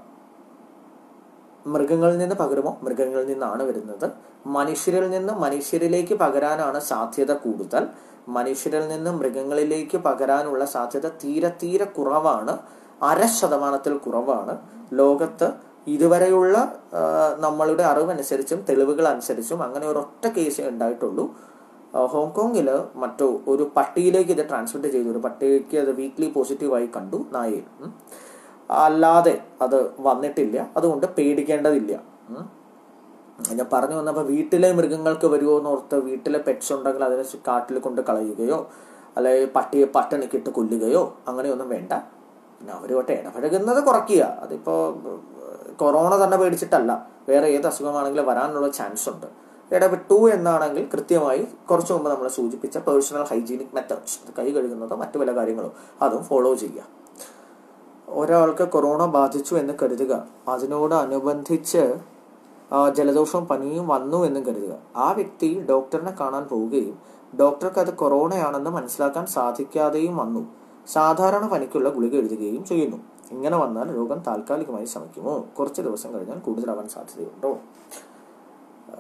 A: മൃഗങ്ങളിൽ നിന്ന് പകരുമോ മൃഗങ്ങളിൽ നിന്നാണ് വരുന്നത് മനുഷ്യരിൽ നിന്ന് മനുഷ്യരിലേക്ക് പകരാനാണ് സാധ്യത കൂടുതൽ മനുഷ്യരിൽ നിന്ന് മൃഗങ്ങളിലേക്ക് പകരാനുള്ള സാധ്യത തീരെ തീരെ കുറവാണ് അര ശതമാനത്തിൽ കുറവാണ് ലോകത്ത് ഇതുവരെയുള്ള ആ, നമ്മളുടെ അറിവനുസരിച്ചും തെളിവുകൾ അനുസരിച്ചും അങ്ങനെ ഒരൊറ്റ കേസേ ഉണ്ടായിട്ടുള്ളൂ ആ, ഹോങ്കോങ്ങിൽ മറ്റോ ഒരു പട്ടിയിലേക്ക് ഇത് ട്രാൻസ്മിറ്റ് ചെയ്തു ഒരു പട്ടിക്ക് അത് വീക്ക്ലി പോസിറ്റീവായി കണ്ടു നായയിൽ ഉം. അല്ലാതെ അത് വന്നിട്ടില്ല അതുകൊണ്ട് പേടിക്കേണ്ടതില്ല ഉം. ഞാൻ പറഞ്ഞു വന്നപ്പോൾ വീട്ടിലെ മൃഗങ്ങൾക്ക് വരുമോ എന്ന് ഓർത്ത് വീട്ടിലെ പെറ്റ്സ് ഉണ്ടെങ്കിൽ അതിനെ കാട്ടിൽ കൊണ്ട് കളയുകയോ അല്ലെങ്കിൽ പട്ടിയെ പട്ടണിക്കിട്ട് കൊല്ലുകയോ അങ്ങനെയൊന്നും വേണ്ട പിന്നെ അവരുമായിട്ട് ഇടപഴകുന്നത് കുറയ്ക്കുക അതിപ്പോൾ കൊറോണ തന്നെ പേടിച്ചിട്ടല്ല വേറെ ഏത് അസുഖമാണെങ്കിലും വരാനുള്ള ചാൻസ് ഉണ്ട് ഇടപെട്ടു എന്നാണെങ്കിൽ കൃത്യമായി കുറച്ച് മുമ്പ് നമ്മൾ സൂചിപ്പിച്ച പേഴ്സണൽ ഹൈജീനിക് മെത്തേഡ്സ് അത് കൈ കഴുകുന്നതോ മറ്റു പല കാര്യങ്ങളും അതും ഫോളോ ചെയ്യുക ഒരാൾക്ക് കൊറോണ ബാധിച്ചു എന്ന് കരുതുക അതിനോടനുബന്ധിച്ച് ആ, ജലദോഷവും പനിയും വന്നു എന്ന് കരുതുക ആ വ്യക്തി ഡോക്ടറിനെ കാണാൻ പോവുകയും ഡോക്ടർക്ക് അത് കൊറോണയാണെന്ന് മനസ്സിലാക്കാൻ സാധിക്കാതെയും വന്നു സാധാരണ പനിക്കുള്ള ഗുളിക എഴുതുകയും ചെയ്യുന്നു ഇങ്ങനെ വന്നാൽ രോഗം താൽക്കാലികമായി ശമിക്കുമോ കുറച്ച് ദിവസം കഴിഞ്ഞാൽ കൂടുതലാവാൻ സാധ്യതയുണ്ടോ ആ,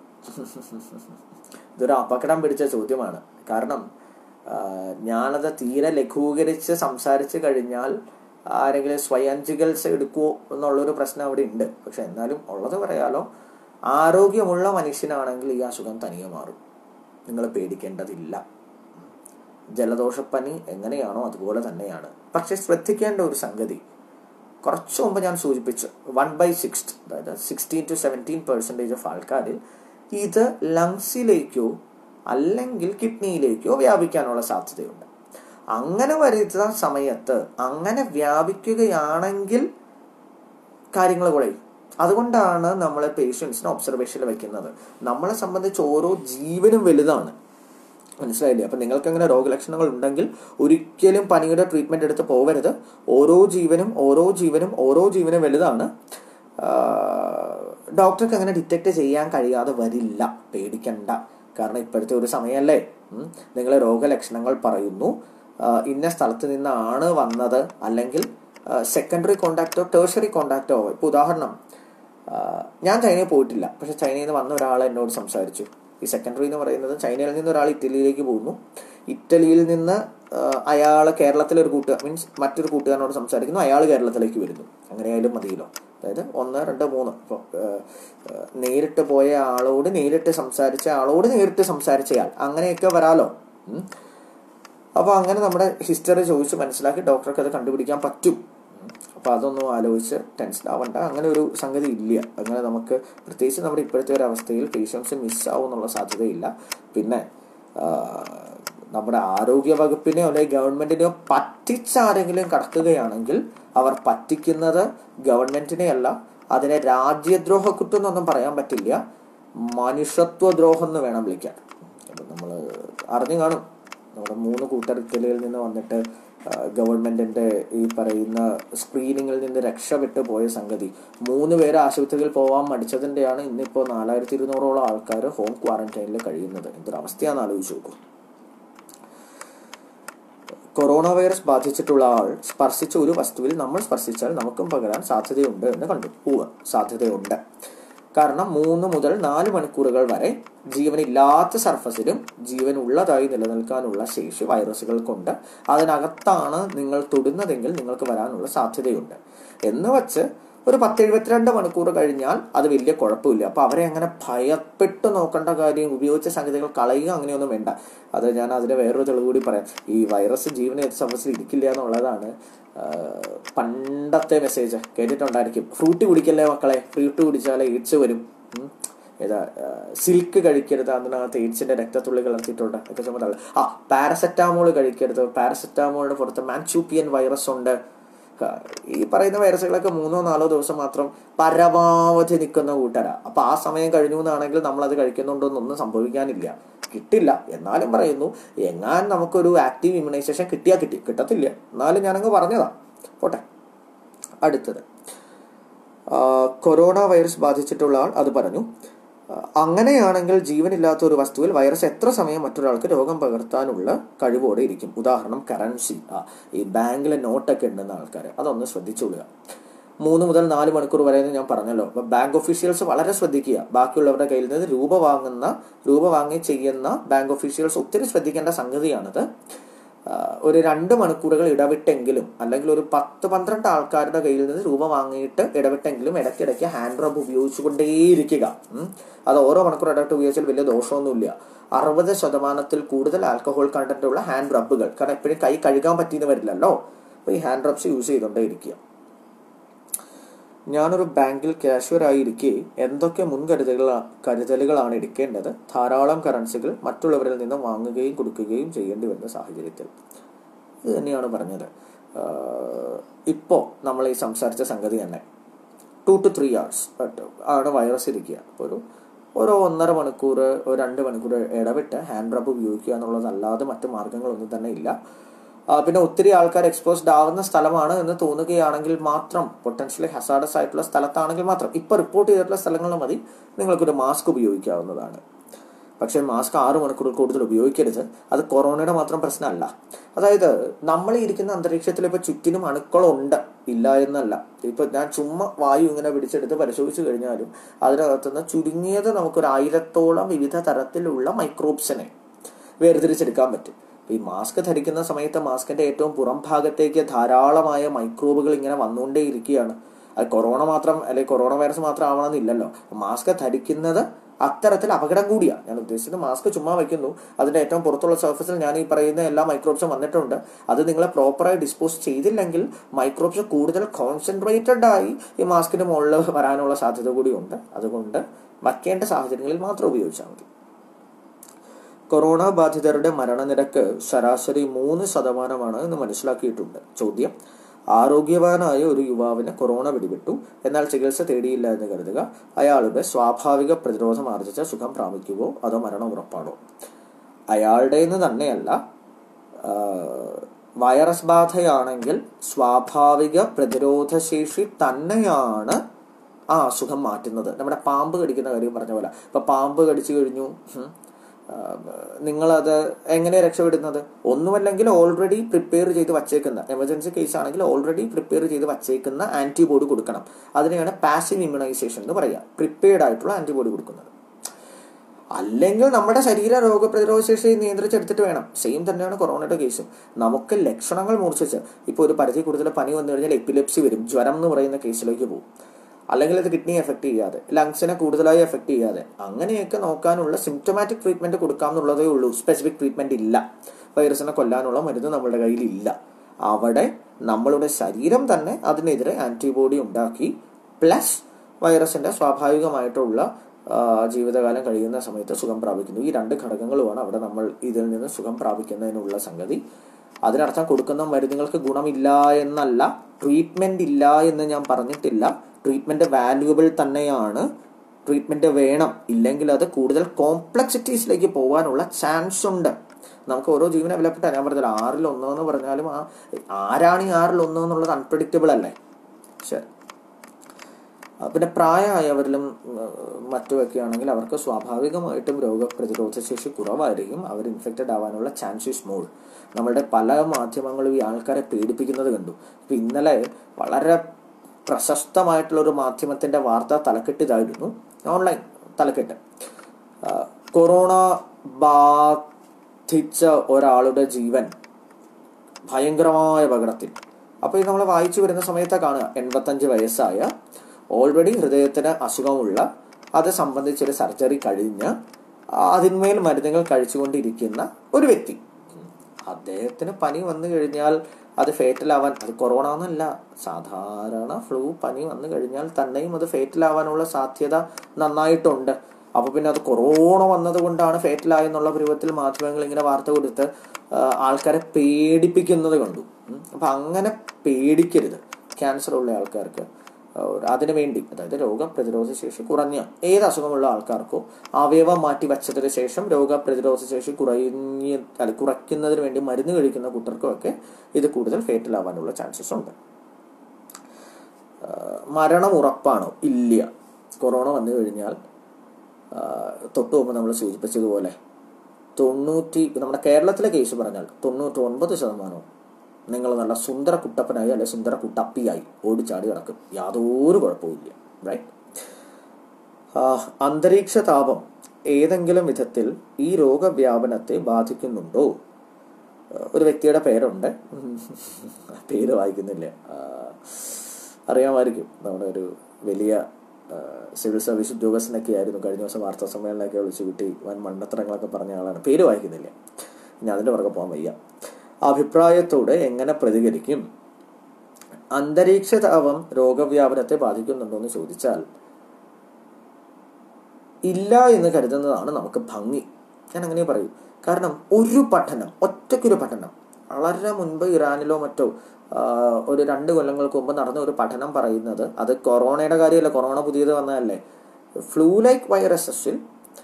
A: ഇതൊരു അപകടം പിടിച്ച ചോദ്യമാണ് കാരണം ആ, ഞാനത് തീരെ ലഘൂകരിച്ച് സംസാരിച്ച് കഴിഞ്ഞാൽ ആരെങ്കിലും സ്വയം ചികിത്സ എടുക്കുമോ എന്നുള്ളൊരു പ്രശ്നം അവിടെ ഉണ്ട് പക്ഷെ എന്നാലും ഉള്ളത് പറയാലോ ആരോഗ്യമുള്ള മനുഷ്യനാണെങ്കിൽ ഈ അസുഖം തനിയെ മാറും നിങ്ങൾ പേടിക്കേണ്ടതില്ല ജലദോഷപ്പനി എങ്ങനെയാണോ അതുപോലെ തന്നെയാണ് പക്ഷെ ശ്രദ്ധിക്കേണ്ട ഒരു സംഗതി കുറച്ച് മുമ്പ് ഞാൻ സൂചിപ്പിച്ചു വൺ ബൈ സിക്സ് അതായത് sixteen to seventeen percentage of ആൾക്കാരിൽ ഇത് ലങ്സിലേക്കോ അല്ലെങ്കിൽ കിഡ്നിയിലേക്കോ വ്യാപിക്കാനുള്ള സാധ്യതയുണ്ട് അങ്ങനെ വരുന്ന സമയത്ത് അങ്ങനെ വ്യാപിക്കുകയാണെങ്കിൽ കാര്യങ്ങൾ കുറയും അതുകൊണ്ടാണ് നമ്മൾ പേഷ്യൻസിനെ ഒബ്സർവേഷനിൽ വെക്കുന്നത് നമ്മളെ സംബന്ധിച്ച് ഓരോ ജീവനും വലുതാണ് മനസ്സിലായില്ലേ അപ്പം നിങ്ങൾക്ക് അങ്ങനെ രോഗലക്ഷണങ്ങൾ ഉണ്ടെങ്കിൽ ഒരിക്കലും പനിയുടെ ട്രീറ്റ്മെന്റ് എടുത്ത് പോവരുത് ഓരോ ജീവനും ഓരോ ജീവനും ഓരോ ജീവനും വലുതാണ് ഡോക്ടർക്ക് അങ്ങനെ ഡിറ്റക്ട് ചെയ്യാൻ കഴിയാതെ വരില്ല പേടിക്കണ്ട കാരണം ഇപ്പോഴത്തെ ഒരു സമയമല്ലേ നിങ്ങൾ രോഗലക്ഷണങ്ങൾ പറയുന്നു ആ, ഇന്ന സ്ഥലത്ത് നിന്നാണ് വന്നത് അല്ലെങ്കിൽ സെക്കൻഡറി കോണ്ടാക്റ്റോ ടേഴ്സറി കോണ്ടാക്റ്റോ ഇപ്പോൾ ഉദാഹരണം ആ, ഞാൻ ചൈനയിൽ പോയിട്ടില്ല പക്ഷെ ചൈനയിൽ നിന്ന് വന്ന ഒരാൾ എന്നോട് സംസാരിച്ചു ഈ സെക്കൻഡറി എന്ന് പറയുന്നത് ചൈനയിൽ നിന്ന് ഒരാൾ ഇറ്റലിയിലേക്ക് പോകുന്നു ഇറ്റലിയിൽ നിന്ന് അയാൾ കേരളത്തിലെ ഒരു കൂട്ടുകാർ മീൻസ് മറ്റൊരു കൂട്ടുകാരനോട് സംസാരിക്കുന്നു അയാൾ കേരളത്തിലേക്ക് വരുന്നു അങ്ങനെയായാലും മതിയല്ലോ അതായത് ഒന്ന് രണ്ട് മൂന്ന് ഇപ്പോൾ നേരിട്ട് പോയ ആളോട് നേരിട്ട് സംസാരിച്ച ആളോട് നേരിട്ട് സംസാരിച്ചയാൾ അങ്ങനെയൊക്കെ വരാലോ ഉം. അപ്പോൾ അങ്ങനെ നമ്മുടെ ഹിസ്റ്ററി ചോദിച്ച് മനസ്സിലാക്കി ഡോക്ടർക്ക് അത് കണ്ടുപിടിക്കാൻ പറ്റും അപ്പോൾ അതൊന്നും ആലോചിച്ച് ടെൻഷൻ ആവണ്ട അങ്ങനെ ഒരു സംഗതി ഇല്ല അങ്ങനെ നമുക്ക് പ്രത്യേകിച്ച് നമ്മുടെ ഇപ്പോഴത്തെ ഒരു അവസ്ഥയിൽ പേഷ്യൻസ് മിസ്സാവും എന്നുള്ള സാധ്യതയില്ല പിന്നെ ആ, നമ്മുടെ ആരോഗ്യ വകുപ്പിനെയോ അല്ലെങ്കിൽ ഗവൺമെന്റിനെയോ പറ്റിച്ചാരെങ്കിലും കടക്കുകയാണെങ്കിൽ അവർ പറ്റിക്കുന്നത് ഗവൺമെന്റിനെയല്ല അതിനെ രാജ്യദ്രോഹ കുറ്റം എന്നൊന്നും പറയാൻ പറ്റില്ല മനുഷ്യത്വ ദ്രോഹം എന്ന് വേണം വിളിക്കാൻ അപ്പം നമ്മൾ അറിഞ്ഞു കാണും നമ്മുടെ മൂന്ന് കൂട്ടർ ഇറ്റലിയിൽ നിന്ന് വന്നിട്ട് ആ, ഗവൺമെന്റിന്റെ ഈ പറയുന്ന സ്ക്രീനിങ്ങിൽ നിന്ന് രക്ഷപ്പെട്ടു പോയ സംഗതി മൂന്ന് പേര് ആശുപത്രിയിൽ പോകാൻ മടിച്ചതിന്റെയാണ് ഇന്നിപ്പോൾ നാലായിരത്തി ഇരുന്നൂറോളം ആൾക്കാർ ഹോം ക്വാറന്റൈനിൽ കഴിയുന്നത് എന്തൊരു അവസ്ഥയാണെന്ന് ആലോചിച്ച് നോക്കൂ കൊറോണ വൈറസ് ബാധിച്ചിട്ടുള്ള ആൾ സ്പർശിച്ച ഒരു വസ്തുവിൽ നമ്മൾ സ്പർശിച്ചാൽ നമുക്കും പകരാൻ സാധ്യതയുണ്ട് എന്ന് കണ്ടു പൂവ് സാധ്യതയുണ്ട് കാരണം മൂന്ന് മുതൽ നാല് മണിക്കൂറുകൾ വരെ ജീവനില്ലാത്ത സർഫസിലും ജീവൻ ഉള്ളതായി നിലനിൽക്കാനുള്ള ശേഷി വൈറസുകൾക്കുണ്ട് അതിനകത്താണ് നിങ്ങൾ തൊടുന്നതെങ്കിൽ നിങ്ങൾക്ക് വരാനുള്ള സാധ്യതയുണ്ട് എന്ന് വച്ച് ഒരു പത്ത് എഴുപത്തിരണ്ട് മണിക്കൂർ കഴിഞ്ഞാൽ അത് വലിയ കുഴപ്പമില്ല അപ്പൊ അവരെ അങ്ങനെ ഭയപ്പെട്ട് നോക്കേണ്ട കാര്യം ഉപയോഗിച്ച സംഗതികൾ കളയുക അങ്ങനെയൊന്നും വേണ്ട അത് ഞാൻ അതിന് വേറൊരു തെളിവ് കൂടി പറയാം ഈ വൈറസ് ജീവന സർഫസിൽ ഇരിക്കില്ല എന്നുള്ളതാണ് ആ, പണ്ടത്തെ മെസ്സേജ് കേട്ടിട്ടുണ്ടായിരിക്കും ഫ്രൂട്ട് കുടിക്കല്ലേ മക്കളെ ഫ്രൂട്ട് കുടിച്ചാലേ എയ്ഡ്സ് വരും ഉം. ഏതാ സിൽക്ക് കഴിക്കരുത് അതിനകത്ത് എയ്ഡ്സിന്റെ രക്തത്തുള്ളി കലർത്തിയിട്ടുണ്ട് ഒക്കെ സംബന്ധം ആ പാരസെറ്റാമോൾ കഴിക്കരുത് പാരസെറ്റാമോളിന്റെ പുറത്ത് മാൻചൂപ്പിയൻ വൈറസ് ഉണ്ട് ആ, ഈ പറയുന്ന വൈറസുകളൊക്കെ മൂന്നോ നാലോ ദിവസം മാത്രം പരമാവധി നിൽക്കുന്ന കൂട്ടരാ അപ്പൊ ആ സമയം കഴിഞ്ഞു എന്നാണെങ്കിൽ നമ്മൾ അത് കഴിക്കുന്നുണ്ടോ എന്നൊന്നും സംഭവിക്കാനില്ല കിട്ടില്ല എന്നാലും പറയുന്നു എങ്ങാൻ നമുക്കൊരു ആക്റ്റീവ് ഇമ്മ്യൂണൈസേഷൻ കിട്ടിയാൽ കിട്ടി കിട്ടത്തില്ല എന്നാലും ഞാനങ്ങ് പറഞ്ഞതാ പോട്ടെ അടുത്തത് ആ, കൊറോണ വൈറസ് ബാധിച്ചിട്ടുള്ള ആൾ അത് പറഞ്ഞു ആ, അങ്ങനെയാണെങ്കിൽ ജീവനില്ലാത്ത ഒരു വസ്തുവിൽ വൈറസ് എത്ര സമയം മറ്റൊരാൾക്ക് രോഗം പകർത്താനുള്ള കഴിവോടെ ഇരിക്കും ഉദാഹരണം കറൻസി ആ ഈ ബാങ്കിലെ നോട്ടൊക്കെ ഉണ്ടെന്ന ആൾക്കാർ അതൊന്ന് ശ്രദ്ധിച്ചുകൊള്ളുക മൂന്ന് മുതൽ നാല് മണിക്കൂർ വരെ എന്ന് ഞാൻ പറഞ്ഞല്ലോ അപ്പൊ ബാങ്ക് ഒഫീഷ്യൽസ് വളരെ ശ്രദ്ധിക്കുക ബാക്കിയുള്ളവരുടെ കയ്യിൽ നിന്ന് രൂപ വാങ്ങുന്ന രൂപ വാങ്ങി ചെയ്യുന്ന ബാങ്ക് ഒഫീഷ്യൽസ് ഒത്തിരി ശ്രദ്ധിക്കേണ്ട സംഗതിയാണിത് ആ, ഒരു രണ്ട് മണിക്കൂറുകൾ ഇടവിട്ടെങ്കിലും അല്ലെങ്കിൽ ഒരു പത്ത് പന്ത്രണ്ട് ആൾക്കാരുടെ കയ്യിൽ നിന്ന് രൂപ വാങ്ങിയിട്ട് ഇടവിട്ടെങ്കിലും ഇടയ്ക്കിടയ്ക്ക് ഹാൻഡ് റബ് ഉപയോഗിച്ചുകൊണ്ടേയിരിക്കുക ഉം. അത് ഓരോ മണിക്കൂർ ഇടവിട്ട് ഉപയോഗിച്ചാൽ വലിയ ദോഷമൊന്നുമില്ല അറുപത് ശതമാനത്തിൽ കൂടുതൽ ആൽക്കഹോൾ കണ്ടന്റ് ഉള്ള ഹാൻഡ് റബ്ബുകൾ കാരണം എപ്പോഴും കൈ കഴുകാൻ പറ്റിയെന്ന് വരില്ലല്ലോ അപ്പൊ ഈ ഹാൻഡ് റബ്സ് യൂസ് ചെയ്തുകൊണ്ടേ ഇരിക്കുക ഞാനൊരു ബാങ്കിൽ കാഷ്യർ ആയിരിക്കെ എന്തൊക്കെ മുൻകരുതലുകൾ കരുതലുകളാണ് എടുക്കേണ്ടത് ധാരാളം കറൻസികൾ മറ്റുള്ളവരിൽ നിന്ന് വാങ്ങുകയും കൊടുക്കുകയും ചെയ്യേണ്ടി വരുന്ന സാഹചര്യത്തിൽ ഇത് തന്നെയാണ് പറഞ്ഞത് ഇപ്പോൾ നമ്മൾ ഈ സംസാരിച്ച സംഗതി തന്നെ ടു ടു ത്രീ അവേഴ്സ് ആണ് വൈറസ് ഇരിക്കുക അപ്പോൾ ഒരു ഓരോ ഒന്നര മണിക്കൂർ ഒരു രണ്ട് മണിക്കൂർ ഇടവിട്ട് ഹാൻഡ് റബ്ബ് ഉപയോഗിക്കുക എന്നുള്ളതല്ലാതെ മറ്റു മാർഗങ്ങളൊന്നും തന്നെ ഇല്ല ആ, പിന്നെ ഒത്തിരി ആൾക്കാർ എക്സ്പോസ്ഡ് ആവുന്ന സ്ഥലമാണ് എന്ന് തോന്നുകയാണെങ്കിൽ മാത്രം പൊട്ടൻഷ്യലി ഹസാഡസ് ആയിട്ടുള്ള സ്ഥലത്താണെങ്കിൽ മാത്രം ഇപ്പൊ റിപ്പോർട്ട് ചെയ്തിട്ടുള്ള സ്ഥലങ്ങളിൽ മതി നിങ്ങൾക്കൊരു മാസ്ക് ഉപയോഗിക്കാവുന്നതാണ് പക്ഷേ മാസ്ക് ആറ് മണിക്കൂർ കൂടുതൽ ഉപയോഗിക്കരുത് അത് കൊറോണയുടെ മാത്രം പ്രശ്നമല്ല അതായത് നമ്മൾ ഇരിക്കുന്ന അന്തരീക്ഷത്തിൽ ഇപ്പൊ ചുറ്റിനും അണുക്കളുണ്ട് ഇല്ല എന്നല്ല ഇപ്പൊ ഞാൻ ചുമ്മാ വായു ഇങ്ങനെ പിടിച്ചെടുത്ത് പരിശോധിച്ചു കഴിഞ്ഞാലും അതിനകത്തുനിന്ന് ചുരുങ്ങിയത് നമുക്കൊരു ആയിരത്തോളം വിവിധ തരത്തിലുള്ള മൈക്രോബ്സിനെ വേർതിരിച്ചെടുക്കാൻ പറ്റും ഈ മാസ്ക് ധരിക്കുന്ന സമയത്ത് മാസ്കിന്റെ ഏറ്റവും പുറം ഭാഗത്തേക്ക് ധാരാളമായ മൈക്രോബുകൾ ഇങ്ങനെ വന്നുകൊണ്ടേ ഇരിക്കുകയാണ് അത് കൊറോണ മാത്രം അല്ലെങ്കിൽ കൊറോണ വൈറസ് മാത്രം ആവണമെന്നില്ലല്ലോ മാസ്ക് ധരിക്കുന്നത് അത്തരത്തിൽ അപകടം കൂടിയാണ് ഞാൻ ഉദ്ദേശിച്ചത് മാസ്ക് ചുമ്മാ വയ്ക്കുന്നു അതിന്റെ ഏറ്റവും പുറത്തുള്ള സർഫസിൽ ഞാൻ ഈ പറയുന്ന എല്ലാ മൈക്രോബ്സും വന്നിട്ടുണ്ട് അത് നിങ്ങളെ പ്രോപ്പറായി ഡിസ്പോസ് ചെയ്തില്ലെങ്കിൽ മൈക്രോബ്സ് കൂടുതൽ കോൺസെൻട്രേറ്റഡ് ആയി ഈ മാസ്കിന്റെ മുകളിൽ വരാനുള്ള സാധ്യത കൂടിയുണ്ട് അതുകൊണ്ട് വയ്ക്കേണ്ട സാഹചര്യങ്ങളിൽ മാത്രം ഉപയോഗിച്ചാൽ മതി കൊറോണ ബാധിതരുടെ മരണനിരക്ക് ശരാശരി മൂന്ന് ശതമാനമാണ് എന്ന് മനസ്സിലാക്കിയിട്ടുണ്ട് ചോദ്യം ആരോഗ്യവാനായ ഒരു യുവാവിന് കൊറോണ പിടിപെട്ടു എന്നാൽ ചികിത്സ തേടിയില്ല എന്ന് കരുതുക അയാളുടെ സ്വാഭാവിക പ്രതിരോധം ആർജിച്ച സുഖം പ്രാപിക്കുവോ അതോ മരണം ഉറപ്പാണോ അയാളുടെ നിന്ന് തന്നെയല്ല ആ, വൈറസ് ബാധയാണെങ്കിൽ സ്വാഭാവിക പ്രതിരോധശേഷി തന്നെയാണ് ആ അസുഖം മാറ്റുന്നത് നമ്മുടെ പാമ്പ് കടിക്കുന്ന കാര്യം പറഞ്ഞ പോലെ ഇപ്പൊ പാമ്പ് കടിച്ചു കഴിഞ്ഞു ഉം, ആ, നിങ്ങളത് എങ്ങനെ രക്ഷപ്പെടുന്നത് ഒന്നുമല്ലെങ്കിൽ ഓൾറെഡി പ്രിപ്പയർ ചെയ്ത് വച്ചേക്കുന്ന എമർജൻസി കേസ് ആണെങ്കിൽ ഓൾറെഡി പ്രിപ്പയർ ചെയ്ത് വച്ചേക്കുന്ന ആന്റിബോഡി കൊടുക്കണം അതിനെയാണ് പാസീവ് ഇമ്മ്യൂണൈസേഷൻ എന്ന് പറയുക പ്രിപ്പയർഡ് ആയിട്ടുള്ള ആന്റിബോഡി കൊടുക്കുന്നത് അല്ലെങ്കിൽ നമ്മുടെ ശരീര രോഗപ്രതിരോധ ശേഷി നിയന്ത്രിച്ചെടുത്തിട്ട് വേണം സെയിം തന്നെയാണ് കൊറോണയുടെ കേസും നമുക്ക് ലക്ഷണങ്ങൾ മൂർച്ഛിച്ച് ഇപ്പോൾ ഒരു പരിധി കൂടുതൽ പനി വന്നു കഴിഞ്ഞാൽ എപ്പിലെപ്സി വരും ജ്വരം എന്ന് പറയുന്ന കേസിലേക്ക് പോകും അല്ലെങ്കിൽ അത് കിഡ്നി എഫക്ട് ചെയ്യാതെ ലങ്സിനെ കൂടുതലായി എഫക്ട് ചെയ്യാതെ അങ്ങനെയൊക്കെ നോക്കാനുള്ള സിംറ്റമാറ്റിക് ട്രീറ്റ്മെന്റ് കൊടുക്കാമെന്നുള്ളതേ ഉള്ളൂ സ്പെസിഫിക് ട്രീറ്റ്മെന്റ് ഇല്ല വൈറസിനെ കൊല്ലാനുള്ള മരുന്ന് നമ്മുടെ കയ്യിൽ ഇല്ല അവിടെ നമ്മളുടെ ശരീരം തന്നെ അതിനെതിരെ ആന്റിബോഡി ഉണ്ടാക്കി പ്ലസ് വൈറസിന്റെ സ്വാഭാവികമായിട്ടുള്ള ആ, ജീവിതകാലം കഴിയുന്ന സമയത്ത് സുഖം പ്രാപിക്കുന്നു ഈ രണ്ട് ഘടകങ്ങളുമാണ് അവിടെ നമ്മൾ ഇതിൽ നിന്ന് സുഖം പ്രാപിക്കുന്നതിനുള്ള സംഗതി അതിനർത്ഥം കൊടുക്കുന്ന മരുന്നുകൾക്ക് ഗുണമില്ല എന്നല്ല ട്രീറ്റ്മെന്റ് ഇല്ല എന്ന് ഞാൻ പറഞ്ഞിട്ടില്ല ട്രീറ്റ്മെന്റ് വാല്യുവബിൾ തന്നെയാണ് ട്രീറ്റ്മെന്റ് വേണം ഇല്ലെങ്കിൽ അത് കൂടുതൽ കോംപ്ലക്സിറ്റീസിലേക്ക് പോകാനുള്ള ചാൻസ് ഉണ്ട് നമുക്ക് ഓരോ ജീവനെ വിലപ്പെട്ട ഞാൻ പറഞ്ഞത് ആറിൽ ഒന്ന് എന്ന് പറഞ്ഞാലും ആ ആരാണ് ഈ ആറിൽ ഒന്ന് എന്നുള്ളത് അൺപ്രഡിക്റ്റബിൾ അല്ലേ ശരി ആ, പിന്നെ പ്രായമായവരിലും ഉം, മറ്റുമൊക്കെ ആണെങ്കിൽ അവർക്ക് സ്വാഭാവികമായിട്ടും രോഗപ്രതിരോധ ശേഷി കുറവായിരിക്കും അവർ ഇൻഫെക്റ്റഡ് ആവാനുള്ള ചാൻസസ് മോർ നമ്മളുടെ പല മാധ്യമങ്ങളും ഈ ആൾക്കാരെ പേടിപ്പിക്കുന്നത് കണ്ടു ഇപ്പൊ ഇന്നലെ വളരെ പ്രശസ്തമായിട്ടുള്ള ഒരു മാധ്യമത്തിന്റെ വാർത്ത തലക്കെട്ടിതായിരുന്നു ഓൺലൈൻ തലക്കെട്ട് ആ, കൊറോണ ബാധിച്ച ഒരാളുടെ ജീവൻ ഭയങ്കരമായ അപകടത്തിൽ അപ്പോൾ ഇത് നമ്മൾ വായിച്ചു വരുന്ന സമയത്ത് കാണുക എൺപത്തഞ്ച് വയസ്സായ ഓൾറെഡി ഹൃദയത്തിന് അസുഖമുള്ള അത് സംബന്ധിച്ചൊരു സർജറി കഴിഞ്ഞ് അതിന്മേൽ മരുന്നുകൾ കഴിച്ചുകൊണ്ടിരിക്കുന്ന ഒരു വ്യക്തി അദ്ദേഹത്തിന് പനി വന്നു കഴിഞ്ഞാൽ അത് ഫേറ്റലാവാൻ അത് കൊറോണ എന്നല്ല സാധാരണ ഫ്ലൂ പനി വന്നു കഴിഞ്ഞാൽ തന്നെയും അത് ഫേറ്റലാവാനുള്ള സാധ്യത നന്നായിട്ടുണ്ട് അപ്പൊ പിന്നെ അത് കൊറോണ വന്നത് കൊണ്ടാണ് ഫേറ്റലായെന്നുള്ള പരുവത്തിൽ മാധ്യമങ്ങൾ ഇങ്ങനെ വാർത്ത കൊടുത്ത് ആ, ആൾക്കാരെ പേടിപ്പിക്കുന്നത് കണ്ടു ഉം. അപ്പൊ അങ്ങനെ പേടിക്കരുത് ക്യാൻസർ ഉള്ള ആൾക്കാർക്ക് ഒരു അതിനു വേണ്ടി അതായത് രോഗപ്രതിരോധ ശേഷി കുറഞ്ഞ ഏത് അസുഖമുള്ള ആൾക്കാർക്കോ അവയവം മാറ്റി വച്ചതിന് ശേഷം രോഗപ്രതിരോധ ശേഷി കുറഞ്ഞ അല്ല കുറയ്ക്കുന്നതിന് വേണ്ടി മരുന്ന് കഴിക്കുന്ന കുട്ടർക്കും ഒക്കെ ഇത് കൂടുതൽ ഫേറ്റൽ ആവാനുള്ള ചാൻസസ് ഉണ്ട് ആ, മരണം ഉറപ്പാണോ ഇല്ല കൊറോണ വന്നു കഴിഞ്ഞാൽ ആ, തൊട്ടു മുമ്പ് നമ്മൾ സൂചിപ്പിച്ചതുപോലെ തൊണ്ണൂറ്റി നമ്മുടെ കേരളത്തിലെ കേസ് പറഞ്ഞാൽ തൊണ്ണൂറ്റി ഒൻപത് ശതമാനവും നിങ്ങൾ നല്ല സുന്ദര കുട്ടപ്പനായി അല്ലെ സുന്ദര കുട്ടപ്പിയായി ഓടിച്ചാടി കിടക്കും യാതൊരു കുഴപ്പമില്ല റൈറ്റ് അന്തരീക്ഷ താപം ഏതെങ്കിലും വിധത്തിൽ ഈ രോഗവ്യാപനത്തെ ബാധിക്കുന്നുണ്ടോ ആ, ഒരു വ്യക്തിയുടെ പേരുണ്ട് പേര് വായിക്കുന്നില്ല ആ, അറിയാമായിരിക്കും നമ്മുടെ ഒരു വലിയ ആ, സിവിൽ സർവീസ് ഉദ്യോഗസ്ഥനൊക്കെ ആയിരുന്നു കഴിഞ്ഞ ദിവസം വാർത്താ സമ്മേളനമൊക്കെ വിളിച്ചു കിട്ടി വൻ മണ്ടത്തരങ്ങളൊക്കെ പറഞ്ഞ ആളാണ് പേര് വായിക്കുന്നില്ല ഞാൻ അതിൻ്റെ പുറകെ പോകാൻ വയ്യ അഭിപ്രായത്തോട് എങ്ങനെ പ്രതികരിക്കും അന്തരീക്ഷ താപം രോഗവ്യാപനത്തെ ബാധിക്കുന്നുണ്ടോ എന്ന് ചോദിച്ചാൽ ഇല്ല എന്ന് കരുതുന്നതാണ് നമുക്ക് ഭംഗി ഞാൻ അങ്ങനെ പറയൂ കാരണം ഒരു പഠനം ഒറ്റയ്ക്കൊരു പഠനം വളരെ മുൻപ് ഇറാനിലോ മറ്റോ ആ, ഒരു രണ്ട് കൊല്ലങ്ങൾക്ക് മുമ്പ് നടന്ന ഒരു പഠനം പറയുന്നത് അത് കൊറോണയുടെ കാര്യമല്ല കൊറോണ പുതിയത് വന്നതല്ലേ ഫ്ലൂ ലൈക്ക് വൈറസസിൽ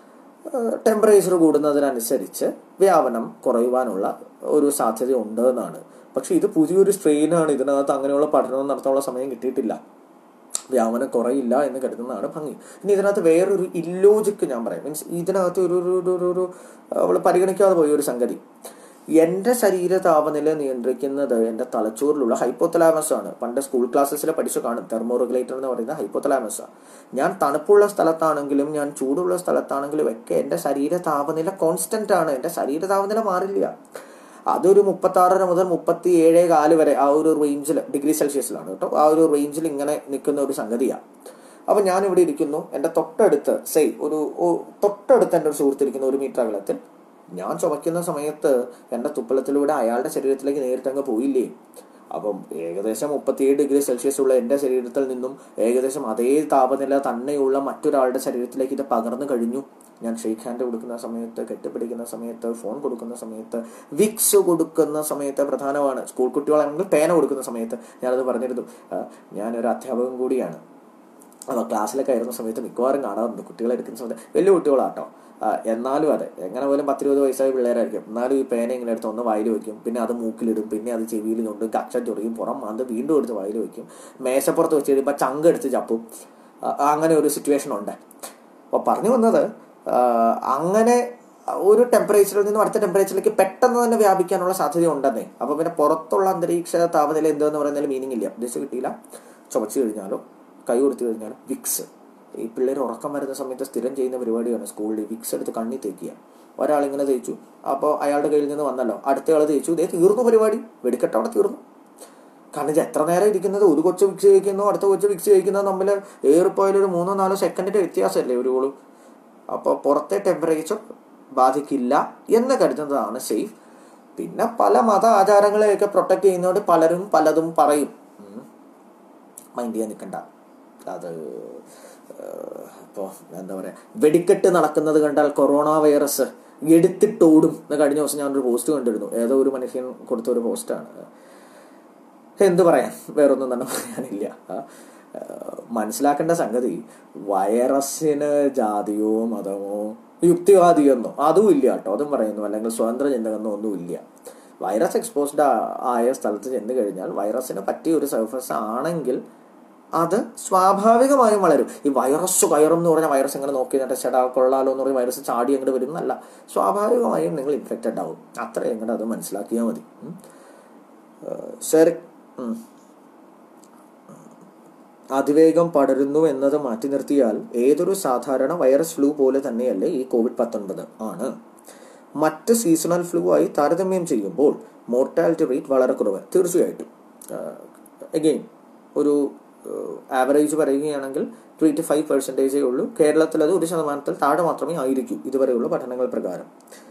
A: ടെമ്പറേച്ചർ കൂടുന്നതിനനുസരിച്ച് വ്യാപനം കുറയുവാനുള്ള ഒരു സാധ്യത ഉണ്ട് എന്നാണ് പക്ഷെ ഇത് പുതിയൊരു സ്ട്രെയിനാണ് ഇതിനകത്ത് അങ്ങനെയുള്ള പഠനം നടത്താനുള്ള സമയം കിട്ടിയിട്ടില്ല വ്യാപനം കുറയില്ല എന്ന് കരുതുന്നതാണ് ഭംഗി ഇനി ഇതിനകത്ത് വേറൊരു ഇല്ലോജിക്ക് ഞാൻ പറയാം മീൻസ് ഇതിനകത്ത് ഒരു ഒരു ഒരു ഒരു ഒരു അവൾ പരിഗണിക്കാതെ പോയ ഒരു സംഗതി എൻ്റെ ശരീര താപനില നിയന്ത്രിക്കുന്നത് എൻ്റെ തലച്ചോറിലുള്ള ഹൈപ്പോത്തലാമസ് ആണ് പണ്ട് സ്കൂൾ ക്ലാസ്സസിൽ പഠിച്ചു കാണും തെർമോ റെഗുലേറ്റർ എന്ന് പറയുന്ന ഹൈപ്പോത്തലാമസ് ആണ് ഞാൻ തണുപ്പുള്ള സ്ഥലത്താണെങ്കിലും ഞാൻ ചൂടുള്ള സ്ഥലത്താണെങ്കിലും ഒക്കെ എൻ്റെ ശരീര താപനില കോൺസ്റ്റന്റ് ആണ് എൻ്റെ ശരീര താപനില മാറില്ല അതൊരു മുപ്പത്താറര മുതൽ മുപ്പത്തി ഏഴേ കാല് വരെ ആ ഒരു റേഞ്ചിൽ ഡിഗ്രി സെൽഷ്യസിലാണ് കേട്ടോ ആ ഒരു റേഞ്ചിൽ ഇങ്ങനെ നിൽക്കുന്ന ഒരു സംഗതിയാണ് അപ്പൊ ഞാൻ ഇവിടെ ഇരിക്കുന്നു എൻ്റെ തൊട്ടടുത്ത് സെയ് ഒരു ഒ- തൊട്ടടുത്ത് എൻ്റെ ഒരു സുഹൃത്തിരിക്കുന്ന ഒരു മീറ്റർ അകലത്തിൽ ഞാൻ ചുമക്കുന്ന സമയത്ത് എൻ്റെ തുപ്പലത്തിലൂടെ അയാളുടെ ശരീരത്തിലേക്ക് നേരിട്ട് അങ്ങ് പോയില്ലേ അപ്പം ഏകദേശം മുപ്പത്തിയേഴ് ഡിഗ്രി സെൽഷ്യസ് ഉള്ള എൻ്റെ ശരീരത്തിൽ നിന്നും ഏകദേശം അതേ താപനില തന്നെയുള്ള മറ്റൊരാളുടെ ശരീരത്തിലേക്ക് ഇത് പകർന്നു കഴിഞ്ഞു ഞാൻ ഷെയ്ക്ക് ഹാൻഡ് കൊടുക്കുന്ന സമയത്ത് കെട്ടിപ്പിടിക്കുന്ന സമയത്ത് ഫോൺ കൊടുക്കുന്ന സമയത്ത് വിക്സ് കൊടുക്കുന്ന സമയത്ത് പ്രധാനമാണ് സ്കൂൾ കുട്ടികളാണെങ്കിൽ പേന കൊടുക്കുന്ന സമയത്ത് ഞാനത് പറഞ്ഞിരുന്നു ആ, ഞാനൊരു അധ്യാപകൻ കൂടിയാണ് അപ്പോൾ ക്ലാസ്സിലൊക്കെ ആയിരുന്ന സമയത്ത് മിക്കവാറും കാണാറുണ്ട് കുട്ടികളെ എടുക്കുന്ന സമയത്ത് വലിയ കുട്ടികളാട്ടോ ആ, എന്നാലും അതെ എങ്ങനെ പോലും പത്തിരുപത് വയസ്സായ പിള്ളേരായിരിക്കും എന്നാലും ഈ പേന ഇങ്ങനെ എടുത്ത് ഒന്ന് വായിൽ വെക്കും പിന്നെ അത് മൂക്കിലിടും പിന്നെ അത് ചെവിയിൽ കൊണ്ട് കക്ഷം ചൊറിയും പുറം മാന്ത് വീണ്ടും എടുത്ത് വായിൽ വെക്കും മേശപ്പുറത്ത് വെച്ച് കഴിയുമ്പോൾ ചങ്ക് എടുത്ത് ചപ്പും ആ, അങ്ങനെ ഒരു സിറ്റുവേഷൻ ഉണ്ട് അപ്പോൾ പറഞ്ഞു വന്നത് ആ, അങ്ങനെ ഒരു ടെമ്പറേച്ചറിൽ നിന്നും അടുത്ത ടെമ്പറേച്ചറിലേക്ക് പെട്ടെന്ന് തന്നെ വ്യാപിക്കാനുള്ള സാധ്യത ഉണ്ടെന്നേ അപ്പോൾ പിന്നെ പുറത്തുള്ള അന്തരീക്ഷ താപനില എന്തെന്ന് പറയുന്നതിൽ മീനിങ് ഇല്ല ഉദ്ദേശിച്ച് കിട്ടിയില്ല ചുമച്ചു കഴിഞ്ഞാലോ കൈ കൊടുത്തു കഴിഞ്ഞാലോ വിക്സ് ഈ പിള്ളേർ ഉറക്കം വരുന്ന സമയത്ത് സ്ഥിരം ചെയ്യുന്ന പരിപാടിയാണ് സ്കൂളിൽ വിക്സ് എടുത്ത് കണ്ണി തേക്കുക ഒരാൾ ഇങ്ങനെ തേച്ചു അപ്പോൾ അയാളുടെ കയ്യിൽ നിന്ന് വന്നല്ലോ അടുത്തയാൾ തേച്ചു ഇതേ തീർന്നു പരിപാടി വെടിക്കെട്ട് അവിടെ തീർന്നു കാരണം ഇത് എത്ര നേരം ഇരിക്കുന്നത് ഒരു കൊച്ചു വിക്സ് കഴിക്കുന്നു അടുത്ത കൊച്ചു വിക്സ് കഴിക്കുന്നത് തമ്മിൽ ഏറിപ്പോയാലും ഒരു മൂന്നോ നാലോ സെക്കൻഡിന്റെ വ്യത്യാസമല്ലേ ഒരു കോള് അപ്പോൾ പുറത്തെ ടെമ്പറേച്ചർ ബാധിക്കില്ല എന്ന് കരുതുന്നതാണ് സേഫ് പിന്നെ പല മത ആചാരങ്ങളെയൊക്കെ പ്രൊട്ടക്ട് ചെയ്യുന്നതുകൊണ്ട് പലരും പലതും പറയും മൈൻഡ് ചെയ്യാൻ നിൽക്കണ്ട അത് ഇപ്പോൾ എന്താ പറയുക വെടിക്കെട്ട് നടക്കുന്നത് കണ്ടാൽ കൊറോണ വൈറസ് എടുത്തിട്ടോടും എന്ന് കഴിഞ്ഞ ദിവസം ഞാനൊരു പോസ്റ്റ് കണ്ടിരുന്നു ഏതോ ഒരു മനുഷ്യൻ കൊടുത്ത ഒരു പോസ്റ്റാണ് എന്ത് പറയാൻ വേറൊന്നും തന്നെ പറയാനില്ല ആ, ആ, മനസ്സിലാക്കേണ്ട സംഗതി വൈറസിന് ജാതിയോ മതമോ യുക്തിവാദിയെന്നോ അതും ഇല്ല കേട്ടോ അതും പറയുന്നു അല്ലെങ്കിൽ സ്വതന്ത്ര ചിന്തകെന്നോ ഒന്നും ഇല്ല വൈറസ് എക്സ്പോസ്ഡ് ആയ സ്ഥലത്ത് ചെന്ന് കഴിഞ്ഞാൽ വൈറസിന് പറ്റിയ ഒരു സർഫസ് ആണെങ്കിൽ അത് സ്വാഭാവികമായും വളരും ഈ വൈറസ് കയറും എന്ന് പറഞ്ഞാൽ വൈറസ് എങ്ങനെ നോക്കി എന്നിട്ട് ചേട്ടാ കൊള്ളാലോ എന്ന് പറഞ്ഞ് വൈറസ് ചാടി അങ്ങോട്ട് വരും എന്നല്ല സ്വാഭാവികമായും നിങ്ങൾ ഇൻഫെക്റ്റഡ് ആവും അത്ര എങ്ങോട്ട് അത് മനസ്സിലാക്കിയാൽ മതി ഉം. ഏഹ് ശരി ഉം. അതിവേഗം പടരുന്നു എന്നത് മാറ്റി നിർത്തിയാൽ ഏതൊരു സാധാരണ വൈറസ് ഫ്ലൂ പോലെ തന്നെയല്ലേ ഈ കോവിഡ് പത്തൊൻപത് ആണ് മറ്റ് സീസണൽ ഫ്ലൂ ആയി താരതമ്യം ചെയ്യുമ്പോൾ മോർട്ടാലിറ്റി റേറ്റ് വളരെ കുറവ് തീർച്ചയായിട്ടും എഗെയിൻ ഒരു ആവറേജ് പറയുകയാണെങ്കിൽ ത്രീ ടു ഫൈവ് പെർസെൻറ്റേജേ ഉള്ളൂ കേരളത്തിൽ അത് ഒരു ശതമാനത്തിൽ താഴെ മാത്രമേ ആയിരിക്കൂ ഇതുവരെയുള്ള പഠനങ്ങൾ പ്രകാരം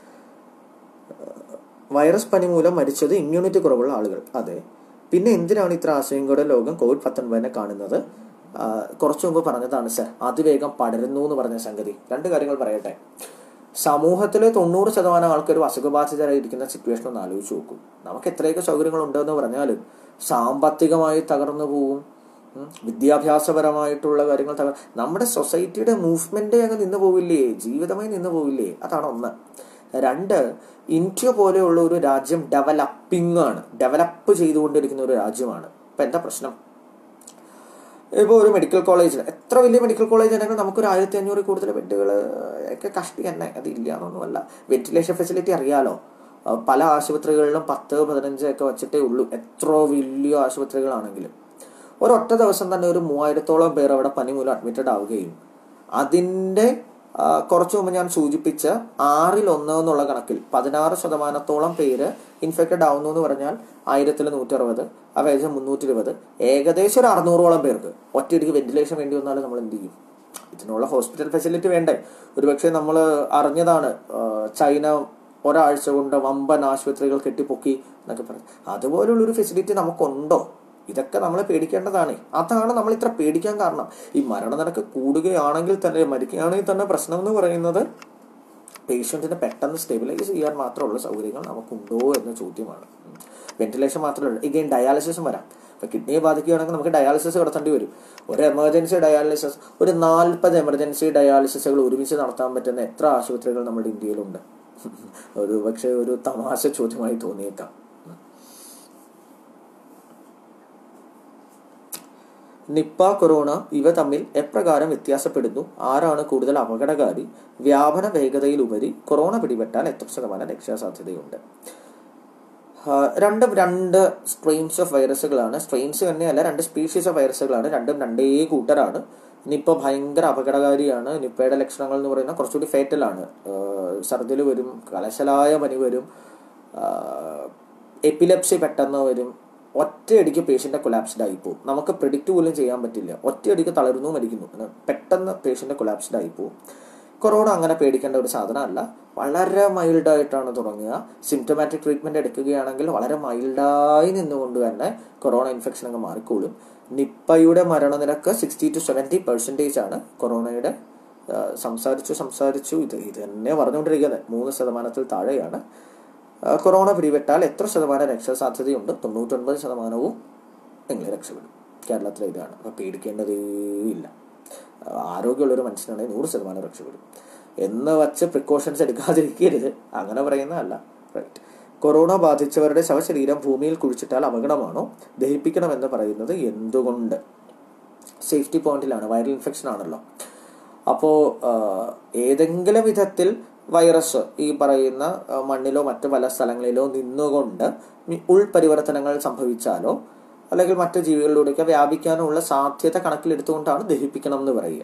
A: വൈറസ് പനി മൂലം മരിച്ചത് ഇമ്മ്യൂണിറ്റി കുറവുള്ള ആളുകൾ അതെ പിന്നെ എന്തിനാണ് ഇത്ര ആശങ്കയോടെ ലോകം കോവിഡ് പത്തൊൻപതിനെ കാണുന്നത് കുറച്ചു മുമ്പ് പറഞ്ഞതാണ് സർ അതിവേഗം പടരുന്നു എന്ന് പറഞ്ഞ സംഗതി രണ്ട് കാര്യങ്ങൾ പറയട്ടെ സമൂഹത്തിലെ തൊണ്ണൂറ് ശതമാനം ആൾക്കാർ അസുഖബാധിതരായിരിക്കുന്ന സിറ്റുവേഷൻ ഒന്ന് ആലോചിച്ച് നോക്കും നമുക്ക് എത്രയൊക്കെ സൗകര്യങ്ങൾ ഉണ്ടെന്ന് പറഞ്ഞാലും സാമ്പത്തികമായി തകർന്നു പോവും വിദ്യാഭ്യാസപരമായിട്ടുള്ള കാര്യങ്ങൾ തകർ നമ്മുടെ സൊസൈറ്റിയുടെ മൂവ്മെന്റ് അങ്ങ് നിന്ന് പോവില്ലേ ജീവിതമായി നിന്ന് പോവില്ലേ അതാണ് ഒന്ന് രണ്ട് ഇന്ത്യ പോലെയുള്ള ഒരു രാജ്യം ഡെവലപ്പിംഗ് ആണ് ഡെവലപ്പ് ചെയ്തുകൊണ്ടിരിക്കുന്ന ഒരു രാജ്യമാണ് ഇപ്പൊ എന്താ പ്രശ്നം ഇപ്പോൾ ഒരു മെഡിക്കൽ കോളേജിൽ എത്ര വലിയ മെഡിക്കൽ കോളേജ് ആണെങ്കിൽ നമുക്കൊരു ആയിരത്തി അഞ്ഞൂറ് കൂടുതൽ ബെഡുകൾ ഒക്കെ കഷ്ടി തന്നെ അതില്ല എന്നൊന്നുമല്ല വെന്റിലേഷൻ ഫെസിലിറ്റി അറിയാലോ പല ആശുപത്രികളിലും പത്ത് പതിനഞ്ച് ഒക്കെ വെച്ചിട്ടേ ഉള്ളൂ എത്ര വലിയ ആശുപത്രികളാണെങ്കിലും ഒരൊറ്റ ദിവസം തന്നെ ഒരു മൂവായിരത്തോളം പേർ അവിടെ പനി മൂലം അഡ്മിറ്റഡ് ആവുകയും അതിൻ്റെ കുറച്ചു മുമ്പ് ഞാൻ സൂചിപ്പിച്ച ആറിൽ ഒന്ന് എന്നുള്ള കണക്കിൽ പതിനാറ് ശതമാനത്തോളം പേര് ഇൻഫെക്റ്റഡ് ആവുന്നു എന്ന് പറഞ്ഞാൽ ആയിരത്തിൽ നൂറ്ററുപത് അവേജ് മുന്നൂറ്റി ഇരുപത് ഏകദേശം ഒരു അറുന്നൂറോളം പേർക്ക് ഒറ്റയടിക്ക് വെന്റിലേഷൻ വേണ്ടി വന്നാൽ നമ്മൾ എന്ത് ചെയ്യും ഇതിനുള്ള ഹോസ്പിറ്റൽ ഫെസിലിറ്റി വേണ്ടേ ഒരുപക്ഷെ നമ്മൾ അറിഞ്ഞതാണ് ചൈന ഒരാഴ്ച കൊണ്ട് വമ്പൻ ആശുപത്രികൾ കെട്ടിപ്പൊക്കി എന്നൊക്കെ പറഞ്ഞു അതുപോലുള്ളൊരു ഫെസിലിറ്റി നമുക്കുണ്ടോ ഇതൊക്കെ നമ്മളെ പേടിക്കേണ്ടതാണ് അതാണ് നമ്മൾ ഇത്ര പേടിക്കാൻ കാരണം ഈ മരണനിരക്ക് കൂടുകയാണെങ്കിൽ തന്നെ മരിക്കുകയാണെങ്കിൽ തന്നെ പ്രശ്നം എന്ന് പറയുന്നത് പേഷ്യൻറ്റിനെ പെട്ടെന്ന് സ്റ്റെബിലൈസ് ചെയ്യാൻ മാത്രമുള്ള സൗകര്യങ്ങൾ നമുക്കുണ്ടോ എന്ന ചോദ്യമാണ് വെന്റിലേഷൻ മാത്രമല്ല ഇഗെയിൻ ഡയാലിസിസും വരാം ഇപ്പൊ കിഡ്നിയെ ബാധിക്കുകയാണെങ്കിൽ നമുക്ക് ഡയാലിസിസ് നടത്തേണ്ടി വരും ഒരു എമർജൻസി ഡയാലിസിസ് ഒരു നാൽപ്പത് എമർജൻസി ഡയാലിസിസുകൾ ഒരുമിച്ച് നടത്താൻ പറ്റുന്ന എത്ര ആശുപത്രികൾ നമ്മുടെ ഇന്ത്യയിലുണ്ട് ഒരു പക്ഷേ ഒരു തമാശ ചോദ്യമായി തോന്നിയേക്കാം നിപ്പ കൊറോണ ഇവ തമ്മിൽ എപ്രകാരം വ്യത്യാസപ്പെടുന്നു ആരാണ് കൂടുതൽ അപകടകാരി വ്യാപന വേഗതയിലുപരി കൊറോണ പിടിപെട്ടാൽ എത്ര ശതമാനം രക്ഷാസാധ്യതയുണ്ട് രണ്ടും രണ്ട് സ്ട്രെയിൻസ് ഓഫ് വൈറസുകളാണ് സ്ട്രെയിൻസ് തന്നെയല്ല രണ്ട് സ്പീഷീസ് ഓഫ് വൈറസുകളാണ് രണ്ടും രണ്ടേ കൂട്ടരാണ് നിപ്പ ഭയങ്കര അപകടകാരിയാണ് നിപ്പയുടെ ലക്ഷണങ്ങൾ എന്ന് പറയുന്നത് കുറച്ചുകൂടി ഫേറ്റലാണ് ഛർദിൽ വരും കലശലായ പനി വരും എപ്പിലെപ്സി പെട്ടെന്ന് വരും ഒറ്റയടിക്ക് പേഷ്യൻ്റെ കൊലാപ്സ്ഡ് ആയിപ്പോവും നമുക്ക് പ്രിഡിക്റ്റ് പോലും ചെയ്യാൻ പറ്റില്ല ഒറ്റയടിക്ക് തളരുന്നു മരിക്കുന്നു പെട്ടെന്ന് പേഷ്യൻ്റെ കൊലാപ്സ്ഡ് ആയിപ്പോവും കൊറോണ അങ്ങനെ പേടിക്കേണ്ട ഒരു സാധനമല്ല വളരെ മൈൽഡായിട്ടാണ് തുടങ്ങുക സിംറ്റമാറ്റിക് ട്രീറ്റ്മെൻറ്റ് എടുക്കുകയാണെങ്കിൽ വളരെ മൈൽഡായി നിന്നുകൊണ്ട് തന്നെ കൊറോണ ഇൻഫെക്ഷൻ അങ്ങ് മാറിക്കോളും നിപ്പയുടെ മരണനിരക്ക് സിക്സ്റ്റി ടു സെവൻറ്റി പെർസെൻറ്റേജ് ആണ് കൊറോണയുടെ സംസാരിച്ചു സംസാരിച്ചു ഇത് ഇത് തന്നെ പറഞ്ഞുകൊണ്ടിരിക്കുന്നത് മൂന്ന് ശതമാനത്തിൽ താഴെയാണ് കൊറോണ പിടിപെട്ടാൽ എത്ര ശതമാനം രക്ഷാസാധ്യതയുണ്ട് തൊണ്ണൂറ്റൊൻപത് ശതമാനവും നിങ്ങൾ രക്ഷപ്പെടും കേരളത്തിലെ ഇതാണ് അപ്പോൾ പേടിക്കേണ്ടതേ ഇല്ല ആരോഗ്യമുള്ളൊരു മനുഷ്യനാണെങ്കിൽ നൂറ് ശതമാനം രക്ഷപ്പെടും എന്ന് വച്ച് പ്രിക്കോഷൻസ് എടുക്കാതിരിക്കരുത് അങ്ങനെ പറയുന്നതല്ല റൈറ്റ് കൊറോണ ബാധിച്ചവരുടെ ശവശരീരം ഭൂമിയിൽ കുഴിച്ചിട്ടാൽ അപകടമാണോ ദഹിപ്പിക്കണമെന്ന് പറയുന്നത് എന്തുകൊണ്ട് സേഫ്റ്റി പോയിന്റിലാണ് വൈറൽ ഇൻഫെക്ഷൻ ആണല്ലോ അപ്പോൾ ഏതെങ്കിലും വിധത്തിൽ വൈറസ് ഈ പറയുന്ന മണ്ണിലോ മറ്റു പല സ്ഥലങ്ങളിലോ നിന്നുകൊണ്ട് ഉൾപരിവർത്തനങ്ങൾ സംഭവിച്ചാലോ അല്ലെങ്കിൽ മറ്റു ജീവികളിലൂടെയൊക്കെ വ്യാപിക്കാനുള്ള സാധ്യത കണക്കിലെടുത്തുകൊണ്ടാണ് ദഹിപ്പിക്കണം എന്ന് പറയുക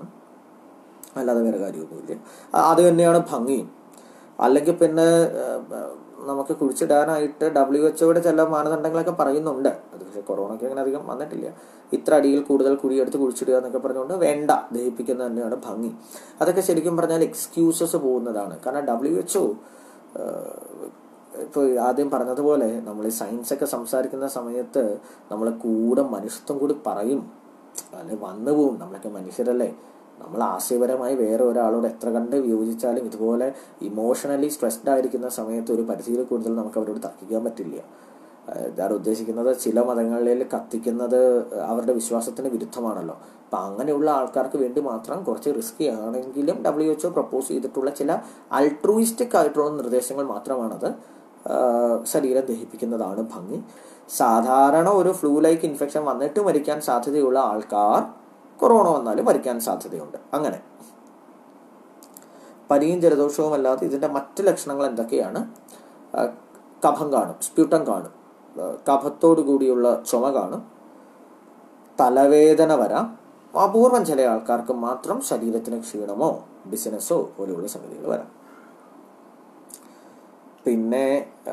A: അല്ലാതെ വേറെ കാര്യമൊന്നുമില്ല അത് തന്നെയാണ് ഭംഗിയും അല്ലെങ്കിൽ പിന്നെ നമുക്ക് കുഴിച്ചിടാനായിട്ട് ഡബ്ല്യു എച്ച്ഒയുടെ ചില മാനദണ്ഡങ്ങളൊക്കെ പറയുന്നുണ്ട് അത് പക്ഷേ കൊറോണയ്ക്ക് അങ്ങനെ അധികം വന്നിട്ടില്ല ഇത്ര അടിയിൽ കൂടുതൽ കുഴിയെടുത്ത് കുഴിച്ചിടുക എന്നൊക്കെ പറഞ്ഞുകൊണ്ട് വേണ്ട ദഹിപ്പിക്കുന്നത് തന്നെയാണ് ഭംഗി അതൊക്കെ ശരിക്കും പറഞ്ഞാൽ എക്സ്ക്യൂസസ് പോകുന്നതാണ് കാരണം ഡബ്ല്യു എച്ച്ഒ ഇപ്പോൾ ആദ്യം പറഞ്ഞതുപോലെ നമ്മൾ ഈ സയൻസ് ഒക്കെ സംസാരിക്കുന്ന സമയത്ത് നമ്മൾ കൂടെ മനുഷ്യത്വം കൂടി പറയും അല്ലെ വന്നു പോവും നമ്മളൊക്കെ മനുഷ്യരല്ലേ നമ്മൾ ആശയപരമായി വേറെ ഒരാളോട് എത്ര കണ്ട് വിയോജിച്ചാലും ഇതുപോലെ ഇമോഷണലി സ്ട്രെസ്ഡ് ആയിരിക്കുന്ന സമയത്ത് ഒരു പരിധിയിൽ കൂടുതൽ നമുക്ക് അവരോട് തർക്കിക്കാൻ പറ്റില്ല ഞാൻ ഉദ്ദേശിക്കുന്നത് ചില മതങ്ങളിൽ കത്തിക്കുന്നത് അവരുടെ വിശ്വാസത്തിന് വിരുദ്ധമാണല്ലോ അപ്പം അങ്ങനെയുള്ള ആൾക്കാർക്ക് വേണ്ടി മാത്രം കുറച്ച് റിസ്കി ആണെങ്കിലും ഡബ്ല്യു എച്ച്ഒ പ്രപ്പോസ് ചെയ്തിട്ടുള്ള ചില അൾട്രൂയിസ്റ്റിക് ആയിട്ടുള്ള നിർദ്ദേശങ്ങൾ മാത്രമാണത് ശരീരം ദഹിപ്പിക്കുന്നതാണ് ഭംഗി സാധാരണ ഒരു ഫ്ലൂ ലൈക്ക് ഇൻഫെക്ഷൻ വന്നിട്ട് മരിക്കാൻ സാധ്യതയുള്ള ആൾക്കാർ കൊറോണ വന്നാലും മരിക്കാൻ സാധ്യതയുണ്ട് അങ്ങനെ പനിയും ജലദോഷവും അല്ലാതെ ഇതിൻ്റെ മറ്റ് ലക്ഷണങ്ങൾ എന്തൊക്കെയാണ് കഫം കാണും സ്പ്യൂട്ടം കാണും കഫത്തോടു കൂടിയുള്ള ചുമ കാണും തലവേദന വരാം അപൂർവം ചില ആൾക്കാർക്ക് മാത്രം ശരീരത്തിന് ക്ഷീണമോ ബിസിനസ്സോ പോലെയുള്ള സംഗതികൾ വരാം പിന്നെ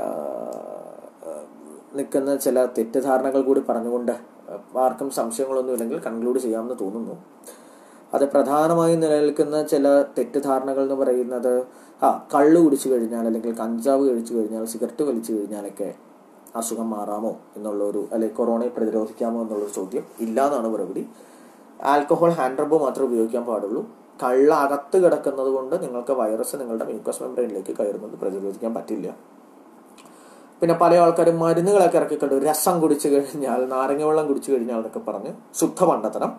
A: നിൽക്കുന്ന ചില തെറ്റിദ്ധാരണകൾ കൂടി പറഞ്ഞുകൊണ്ട് ആർക്കും സംശയങ്ങളൊന്നും ഇല്ലെങ്കിൽ കൺക്ലൂഡ് ചെയ്യാമെന്ന് തോന്നുന്നു അത് പ്രധാനമായും നിലനിൽക്കുന്ന ചില തെറ്റിദ്ധാരണകൾ എന്ന് പറയുന്നത് ആ കള്ളു കുടിച്ചു കഴിഞ്ഞാൽ അല്ലെങ്കിൽ കഞ്ചാവ് കഴിച്ചു കഴിഞ്ഞാൽ സിഗരറ്റ് വലിച്ചു കഴിഞ്ഞാലൊക്കെ അസുഖം മാറാമോ എന്നുള്ളൊരു അല്ലെങ്കിൽ കൊറോണയെ പ്രതിരോധിക്കാമോ എന്നുള്ളൊരു ചോദ്യം ഇല്ല എന്നാണ് മറുപടി ആൽക്കഹോൾ ഹാൻഡ് റബ്ബ് മാത്രമേ ഉപയോഗിക്കാൻ പാടുള്ളൂ കള്ള അകത്ത് കിടക്കുന്നത് കൊണ്ട് നിങ്ങൾക്ക് വൈറസ് നിങ്ങളുടെ മ്യൂക്കസ് മെമ്പറൈനിലേക്ക് കയറുന്നത് പ്രതിരോധിക്കാൻ പറ്റില്ല പിന്നെ പല ആൾക്കാരും മരുന്നുകളൊക്കെ ഇറക്കിക്കൊണ്ട് രസം കുടിച്ചു കഴിഞ്ഞാൽ നാരങ്ങ വെള്ളം കുടിച്ചു കഴിഞ്ഞാൽ എന്നൊക്കെ പറഞ്ഞ് ശുദ്ധ പണ്ടത്തരം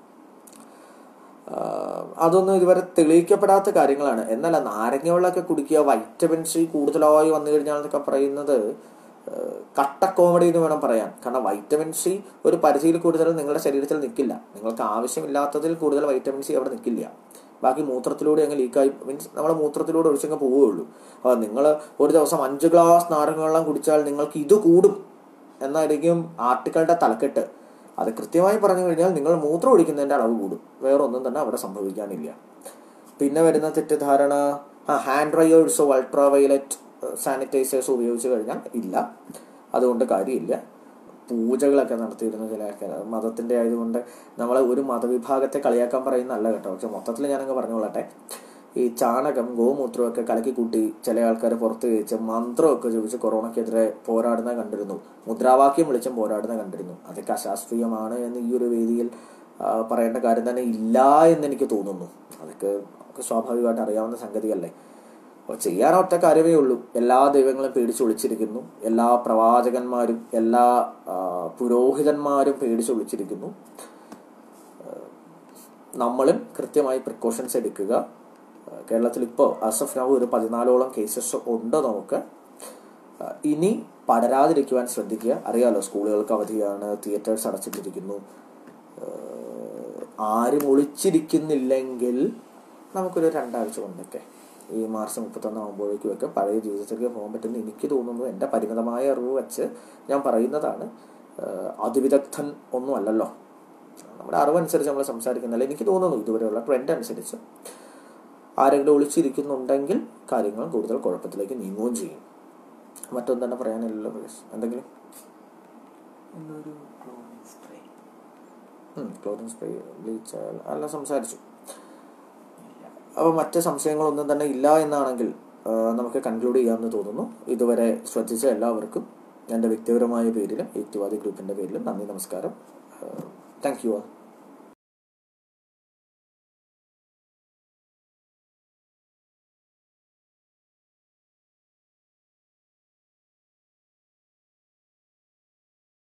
A: അതൊന്നും ഇതുവരെ തെളിയിക്കപ്പെടാത്ത കാര്യങ്ങളാണ് എന്നല്ല നാരങ്ങ വെള്ളമൊക്കെ കുടിക്കുക വൈറ്റമിൻ സി കൂടുതലായി വന്നു കഴിഞ്ഞാൽ എന്നൊക്കെ പറയുന്നത് കട്ട കോമഡി എന്ന് വേണം പറയാൻ കാരണം വൈറ്റമിൻ സി ഒരു പരിധിയിൽ കൂടുതൽ നിങ്ങളുടെ ശരീരത്തിൽ നിൽക്കില്ല നിങ്ങൾക്ക് ആവശ്യമില്ലാത്തതിൽ കൂടുതൽ വൈറ്റമിൻ സി അവിടെ നിൽക്കില്ല ബാക്കി മൂത്രത്തിലൂടെ അങ്ങ് ലീക്കായി മീൻസ് നമ്മൾ മൂത്രത്തിലൂടെ ഒഴിച്ചങ്ങ് പോവുകയുള്ളൂ അപ്പോൾ നിങ്ങൾ ഒരു ദിവസം അഞ്ച് ഗ്ലാസ് നാരങ്ങ വെള്ളം കുടിച്ചാൽ നിങ്ങൾക്ക് ഇത് കൂടും എന്നായിരിക്കും ആർട്ടിക്കളുടെ തലക്കെട്ട് അത് കൃത്യമായി പറഞ്ഞു കഴിഞ്ഞാൽ നിങ്ങൾ മൂത്രം ഒഴിക്കുന്നതിൻ്റെ അളവ് കൂടും വേറെ ഒന്നും തന്നെ അവിടെ സംഭവിക്കാനില്ല പിന്നെ വരുന്ന തെറ്റിദ്ധാരണ ഹാൻഡ് ഡ്രയേഴ്സോ അൾട്രാ വയലറ്റ് സാനിറ്റൈസേഴ്സോ ഉപയോഗിച്ച് കഴിഞ്ഞാൽ ഇല്ല അതുകൊണ്ട് കാര്യമില്ല പൂജകളൊക്കെ നടത്തിയിരുന്ന ചില ആൾക്കാർ മതത്തിൻ്റെ ആയതുകൊണ്ട് നമ്മൾ ഒരു മതവിഭാഗത്തെ കളിയാക്കാൻ പറയുന്നതല്ല കേട്ടോ പക്ഷെ മൊത്തത്തിൽ ഞാനങ്ങ് പറഞ്ഞുകൊള്ളട്ടെ ഈ ചാണകം ഗോമൂത്രമൊക്കെ കലക്കി കൂട്ടി ചില ആൾക്കാർ പുറത്ത് കഴിച്ച് മന്ത്രമൊക്കെ ചോദിച്ച് കൊറോണയ്ക്കെതിരെ പോരാടുന്ന കണ്ടിരുന്നു മുദ്രാവാക്യം വിളിച്ചും പോരാടുന്ന കണ്ടിരുന്നു അതൊക്കെ അശാസ്ത്രീയമാണ് എന്ന് ഈ ഒരു വേദിയിൽ പറയേണ്ട കാര്യം തന്നെ ഇല്ല എന്ന് എനിക്ക് തോന്നുന്നു അതൊക്കെ നമുക്ക് സ്വാഭാവികമായിട്ട് അറിയാവുന്ന സംഗതിയല്ലേ അപ്പോൾ ചെയ്യാൻ ഒറ്റ കാര്യമേ ഉള്ളൂ എല്ലാ ദൈവങ്ങളും പേടിച്ച് ഒളിച്ചിരിക്കുന്നു എല്ലാ പ്രവാചകന്മാരും എല്ലാ പുരോഹിതന്മാരും പേടിച്ച് ഒളിച്ചിരിക്കുന്നു നമ്മളും കൃത്യമായി പ്രിക്കോഷൻസ് എടുക്കുക കേരളത്തിൽ ഇപ്പോൾ അസഫ് നവ് ഒരു പതിനാലോളം കേസസ് ഉണ്ട് നമുക്ക് ഇനി പടരാതിരിക്കുവാൻ ശ്രദ്ധിക്കുക അറിയാലോ സ്കൂളുകൾക്ക് അവധിയാണ് തിയേറ്റേഴ്സ് അടച്ചിട്ടിരിക്കുന്നു ആരും ഒളിച്ചിരിക്കുന്നില്ലെങ്കിൽ നമുക്കൊരു രണ്ടാഴ്ച കൊണ്ടൊക്കെ ഈ മാർച്ച് മുപ്പത്തൊന്നാകുമ്പോഴേക്കും ഒക്കെ പഴയ ജീവിതത്തിലേക്ക് പോകാൻ പറ്റുന്ന എനിക്ക് തോന്നുന്നു എൻ്റെ പരിമിതമായ അറിവ് വെച്ച് ഞാൻ പറയുന്നതാണ് അതിവിദഗ്ധൻ ഒന്നും അല്ലല്ലോ നമ്മുടെ അറിവനുസരിച്ച് നമ്മൾ സംസാരിക്കുന്നില്ല എനിക്ക് തോന്നുന്നു ഇതുവരെയുള്ള ട്രെൻഡ് അനുസരിച്ച് ആരെങ്കിലും ഒളിച്ചിരിക്കുന്നുണ്ടെങ്കിൽ കാര്യങ്ങൾ കൂടുതൽ കുഴപ്പത്തിലേക്ക് നീങ്ങുകയും ചെയ്യും മറ്റൊന്നും തന്നെ പറയാനില്ലല്ലോ എന്തെങ്കിലും ക്ലോറിൻ സ്പ്രേ ബ്ലീച്ച് അല്ല സംസാരിച്ചു അപ്പോൾ മറ്റ് സംശയങ്ങളൊന്നും തന്നെ ഇല്ല എന്നാണെങ്കിൽ നമുക്ക് കൺക്ലൂഡ് ചെയ്യാമെന്ന് തോന്നുന്നു ഇതുവരെ ശ്രദ്ധിച്ച എല്ലാവർക്കും എൻ്റെ വ്യക്തിപരമായ പേരിലും യുക്തിവാദി ഗ്രൂപ്പിൻ്റെ പേരിലും നന്ദി നമസ്കാരം താങ്ക് യു ആൾ